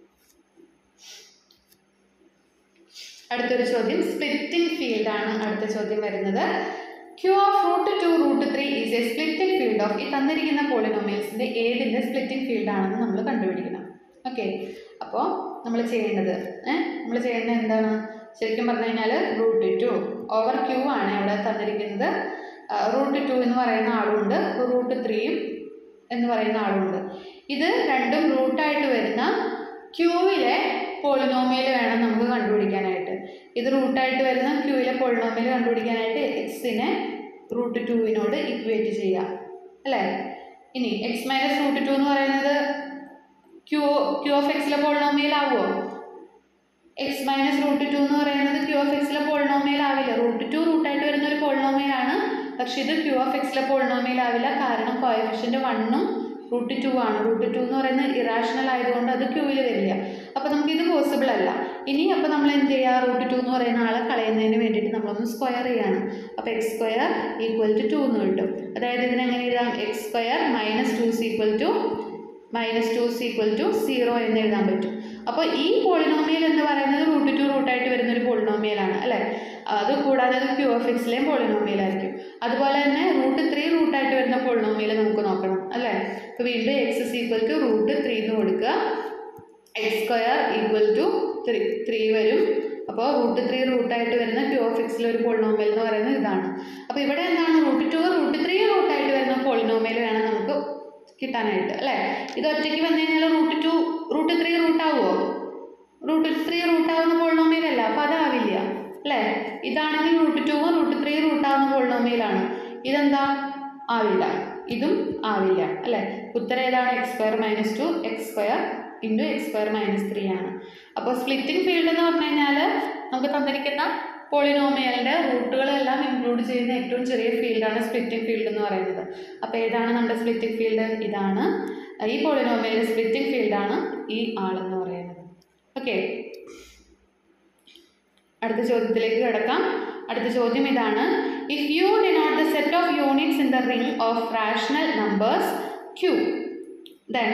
അടുത്തൊരു ചോദ്യം സ്പ്ലിറ്റിംഗ് ഫീൽഡ് ആണ് അടുത്ത ചോദ്യം വരുന്നത് Q of root two root three is a splitting field of ഈ തന്നിരിക്കുന്ന പോളിനോമിയൽസിൻ്റെ ഏതിൻ്റെ സ്പ്ലിറ്റിംഗ് ഫീൽഡ് ആണെന്ന് നമ്മൾ കണ്ടുപിടിക്കണം ഓക്കെ അപ്പോൾ നമ്മൾ ചെയ്യേണ്ടത് നമ്മൾ ചെയ്യേണ്ടത് എന്താണ് ശരിക്കും പറഞ്ഞു കഴിഞ്ഞാൽ റൂട്ട് ടു ഓവർ ക്യൂ ആണ് ഇവിടെ തന്നിരിക്കുന്നത് റൂട്ട് ടു എന്ന് പറയുന്ന ആളുണ്ട് റൂട്ട് ത്രീയും എന്ന് പറയുന്ന ആളുണ്ട് ഇത് രണ്ടും റൂട്ടായിട്ട് വരുന്ന ക്യൂവിലെ പോളിനോമിയൽ വേണം നമുക്ക് കണ്ടുപിടിക്കാനായിട്ട് ഇത് റൂട്ടായിട്ട് വരുന്ന ക്യൂവിലെ പോളിനോമിയൽ കണ്ടുപിടിക്കാനായിട്ട് എക്സിനെ റൂട്ട് ടുവിനോട് ഇക്വേറ്റ് ചെയ്യാം അല്ലേ ഇനി എക്സ് മൈനസ് റൂട്ട് ടു എന്ന് പറയുന്നത് ക്യൂ ക്യൂ ഓഫ് എക്സിലെ പോളിനോമിയൽ ആവുമോ എക്സ് മൈനസ് റൂട്ട് ടു എന്ന് പറയുന്നത് ക്യൂ ഓഫ് എക്സിലെ പോളിനോമിയൽ ആവില്ല റൂട്ട് ടു റൂട്ടായിട്ട് വരുന്ന ഒരു പോളിനോമിയൽ ആണ് പക്ഷേ ഇത് ക്യൂ ഓഫ് എക്സിലെ പോളിനോമിയൽ ആവില്ല കാരണം കോയഫിഷ്യൻ്റ് വണ്ണും റൂട്ട് ടു ആണ് റൂട്ട് ടു എന്ന് പറയുന്നത് ഇറാഷണൽ ആയതുകൊണ്ട് അത് ക്യൂവിൽ വരില്ല അപ്പോൾ നമുക്ക് ഇത് പോസിബിൾ അല്ല ഇനി അപ്പോൾ നമ്മൾ എന്ത് ചെയ്യുക റൂട്ട് ടു എന്ന് പറയുന്ന ആളെ കളയുന്നതിന് വേണ്ടിയിട്ട് നമ്മളൊന്ന് സ്ക്വയർ ചെയ്യാണ് അപ്പോൾ x square equal to two എന്ന് കിട്ടും അതായത് ഇതിനെങ്ങനെ എഴുതാം x square minus two equal to minus two equal to zero എന്ന് എഴുതാൻ പറ്റും അപ്പോൾ ഈ പോളിനോമിയൽ എന്ന് പറയുന്നത് റൂട്ട് ടു റൂട്ടായിട്ട് വരുന്ന ഒരു പോളിനോമിയലാണ് അല്ലേ അത് കൂടാതെ അത് ക്യൂ ഓഫ് എക്സിലെയും പോളിനോമിയൽ ആയിരിക്കും അതുപോലെ തന്നെ റൂട്ട് ത്രീ റൂട്ടായിട്ട് വരുന്ന പോളിനോമിയൽ നമുക്ക് നോക്കണം അല്ലേ അപ്പോൾ വീണ്ടും x is equal to root three എന്ന് കൊടുക്കുക x square equal to three three വരും അപ്പോൾ റൂട്ട് ത്രീ റൂട്ടായിട്ട് വരുന്ന ക്യൂ ഓഫ് എക്സിലെ ഒരു പോളിനോമിയൽ എന്ന് പറയുന്നത് ഇതാണ് അപ്പോൾ ഇവിടെ എന്താണ് റൂട്ട് ടു റൂട്ട് ത്രീ റൂട്ടായിട്ട് വരുന്ന പോളിനോമിയൽ വേണം നമുക്ക് കിട്ടാനായിട്ട് അല്ലേ ഇത് ഒറ്റയ്ക്ക് വന്നു കഴിഞ്ഞാൽ റൂട്ട് ടു റൂട്ട് ത്രീ റൂട്ടാവുമോ റൂട്ട് ത്രീ റൂട്ടാവുന്ന പോളിനോമിയലല്ല അപ്പോൾ അതാവില്ല അല്ലേ ഇതാണെങ്കിൽ റൂട്ട് ടു റൂട്ട് ത്രീ റൂട്ടാവുന്ന പോളിനോമിയലാണ് ഇതെന്താ ആവില്ല ഇതും ആവില്ല അല്ലേ ഉത്തരം ഏതാണ് x square minus two x square into x square minus three ആണ് അപ്പോൾ സ്പ്ലിറ്റിംഗ് ഫീൽഡ് എന്ന് പറഞ്ഞു കഴിഞ്ഞാൽ നമുക്ക് തന്നിരിക്കുന്ന പോളിനോമിയലിൻ്റെ റൂട്ടുകളെല്ലാം ഇൻക്ലൂഡ് ചെയ്യുന്ന ഏറ്റവും ചെറിയ ഫീൽഡാണ് സ്പ്ലിറ്റിംഗ് ഫീൽഡ് എന്ന് പറയുന്നത് അപ്പോൾ ഏതാണ് നമ്മുടെ സ്പ്ലിറ്റിംഗ് ഫീൽഡ് ഇതാണ് ഈ പോളിനോമിയലിൻ്റെ സ്പ്ലിറ്റിംഗ് ഫീൽഡാണ് ഈ ആളെന്ന് പറയുന്നത് ഓക്കെ അടുത്ത ചോദ്യത്തിലേക്ക് കിടക്കാം അടുത്ത ചോദ്യം ഇതാണ് if you denote the set of units in the ring of rational numbers Q then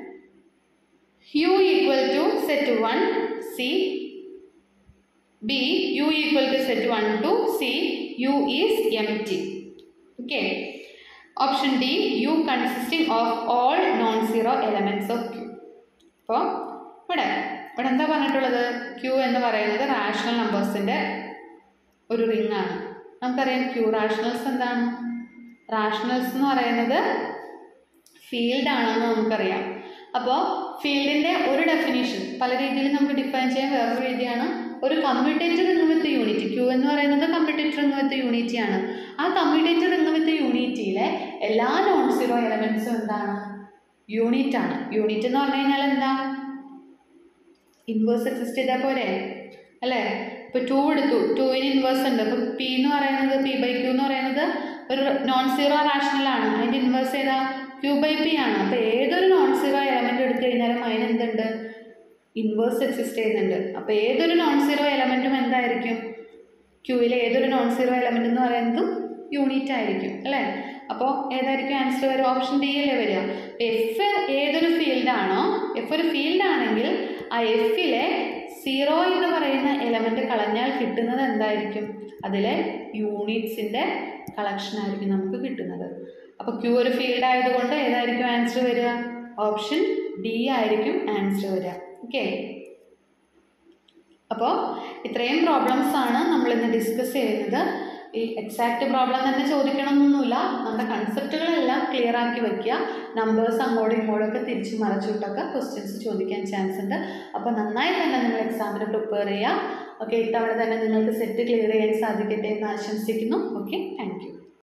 U equal to set one C B U equal to set one two C U is empty okay option D U consisting of all non zero elements of Q അപ്പോൾ ഇവിടെ ഇവിടെ എന്താ പറഞ്ഞിട്ടുള്ളത് Q എന്ന് പറയുന്നത് rational നമ്പേഴ്സിൻ്റെ ഒരു ring ആണ് നമുക്കറിയാം ക്യൂ റാഷണൽസ് എന്താണ് റാഷണൽസ് എന്ന് പറയുന്നത് ഫീൽഡ് ആണെന്ന് നമുക്കറിയാം അപ്പോൾ ഫീൽഡിൻ്റെ ഒരു ഡെഫിനേഷൻ പല രീതിയിൽ നമുക്ക് ഡിഫൈൻ ചെയ്യാൻ വേറൊരു രീതിയാണ് ഒരു commutator ring with unity Q എന്ന് പറയുന്നത് കമ്മ്യൂട്ടേറ്റർ റിംഗ് വിത്ത് യൂണിറ്റി ആണ് ആ കമ്മ്യൂട്ടേറ്റർ റിംഗ് വിത്ത് യൂണിറ്റിയിലെ എല്ലാ നോൺ സീറോ എലമെൻറ്റ്സും എന്താണ് യൂണിറ്റ് ആണ് യൂണിറ്റ് എന്ന് പറഞ്ഞു കഴിഞ്ഞാൽ എന്താ ഇൻവേഴ്സ് എക്സിസ്റ്റ് ചെയ്താൽ പോരെ അല്ലേ ഇപ്പോൾ ടു എടുത്തു ടുവിന് ഇൻവേഴ്സ് ഉണ്ട് അപ്പോൾ പി എന്ന് പറയുന്നത് പി ബൈ ക്യൂ എന്ന് പറയുന്നത് ഒരു നോൺ സീറോ റാഷണൽ ആണ് അതിൻ്റെ ഇൻവേഴ്സ് ഏതാ ക്യൂ ബൈ പി ആണ് അപ്പോൾ ഏതൊരു നോൺ സീറോ എലമെൻറ്റ് എടുത്തു കഴിഞ്ഞാലും അതിന് എന്തുണ്ട് ഇൻവേഴ്സ് എക്സിസ്റ്റ് ചെയ്യുന്നുണ്ട് അപ്പോൾ ഏതൊരു നോൺ സീറോ എലമെൻറ്റും എന്തായിരിക്കും ക്യൂവിലെ ഏതൊരു നോൺ സീറോ എലമെൻ്റ് എന്ന് പറയുന്നതും യൂണിറ്റ് ആയിരിക്കും അല്ലേ അപ്പോൾ ഏതായിരിക്കും ആൻസർ വരിക ഓപ്ഷൻ ഡി അല്ലേ വരിക എഫ് ഏതൊരു ഫീൽഡാണോ എഫ് ഒരു ഫീൽഡ് ആണെങ്കിൽ ആ എഫിലെ സീറോ എന്ന് പറയുന്ന എലമെൻറ്റ് കളഞ്ഞാൽ കിട്ടുന്നത് എന്തായിരിക്കും അതിലെ യൂണിറ്റ്സിൻ്റെ കളക്ഷൻ ആയിരിക്കും നമുക്ക് കിട്ടുന്നത് അപ്പോൾ ക്യൂ ഒരു ഫീൽഡ് ആയതുകൊണ്ട് ഏതായിരിക്കും ആൻസർ വരിക ഓപ്ഷൻ ഡി ആയിരിക്കും ആൻസർ വരിക ഓക്കെ അപ്പോൾ ഇത്രയും പ്രോബ്ലംസ് ആണ് നമ്മൾ ഇന്ന് ഡിസ്കസ് ചെയ്യുന്നത് ഈ എക്സാക്റ്റ് പ്രോബ്ലം തന്നെ ചോദിക്കണമെന്നൊന്നുമില്ല നമ്മുടെ കൺസെപ്റ്റുകളെല്ലാം ക്ലിയർ ആക്കി വെക്കുക നമ്പേഴ്സ് അങ്ങോട്ടും ഇങ്ങോട്ടും ഒക്കെ തിരിച്ച് മറച്ചിട്ടൊക്കെ ക്വസ്റ്റ്യൻസ് ചോദിക്കാൻ ചാൻസ് ഉണ്ട് അപ്പോൾ നന്നായി തന്നെ നിങ്ങൾ എക്സാമിന് പ്രിപ്പയർ ചെയ്യുക ഓക്കെ ഇത്തവണ തന്നെ നിങ്ങൾക്ക് സെറ്റ് ക്ലിയർ ചെയ്യാൻ സാധിക്കട്ടെ എന്ന് ആശംസിക്കുന്നു ഓക്കെ താങ്ക്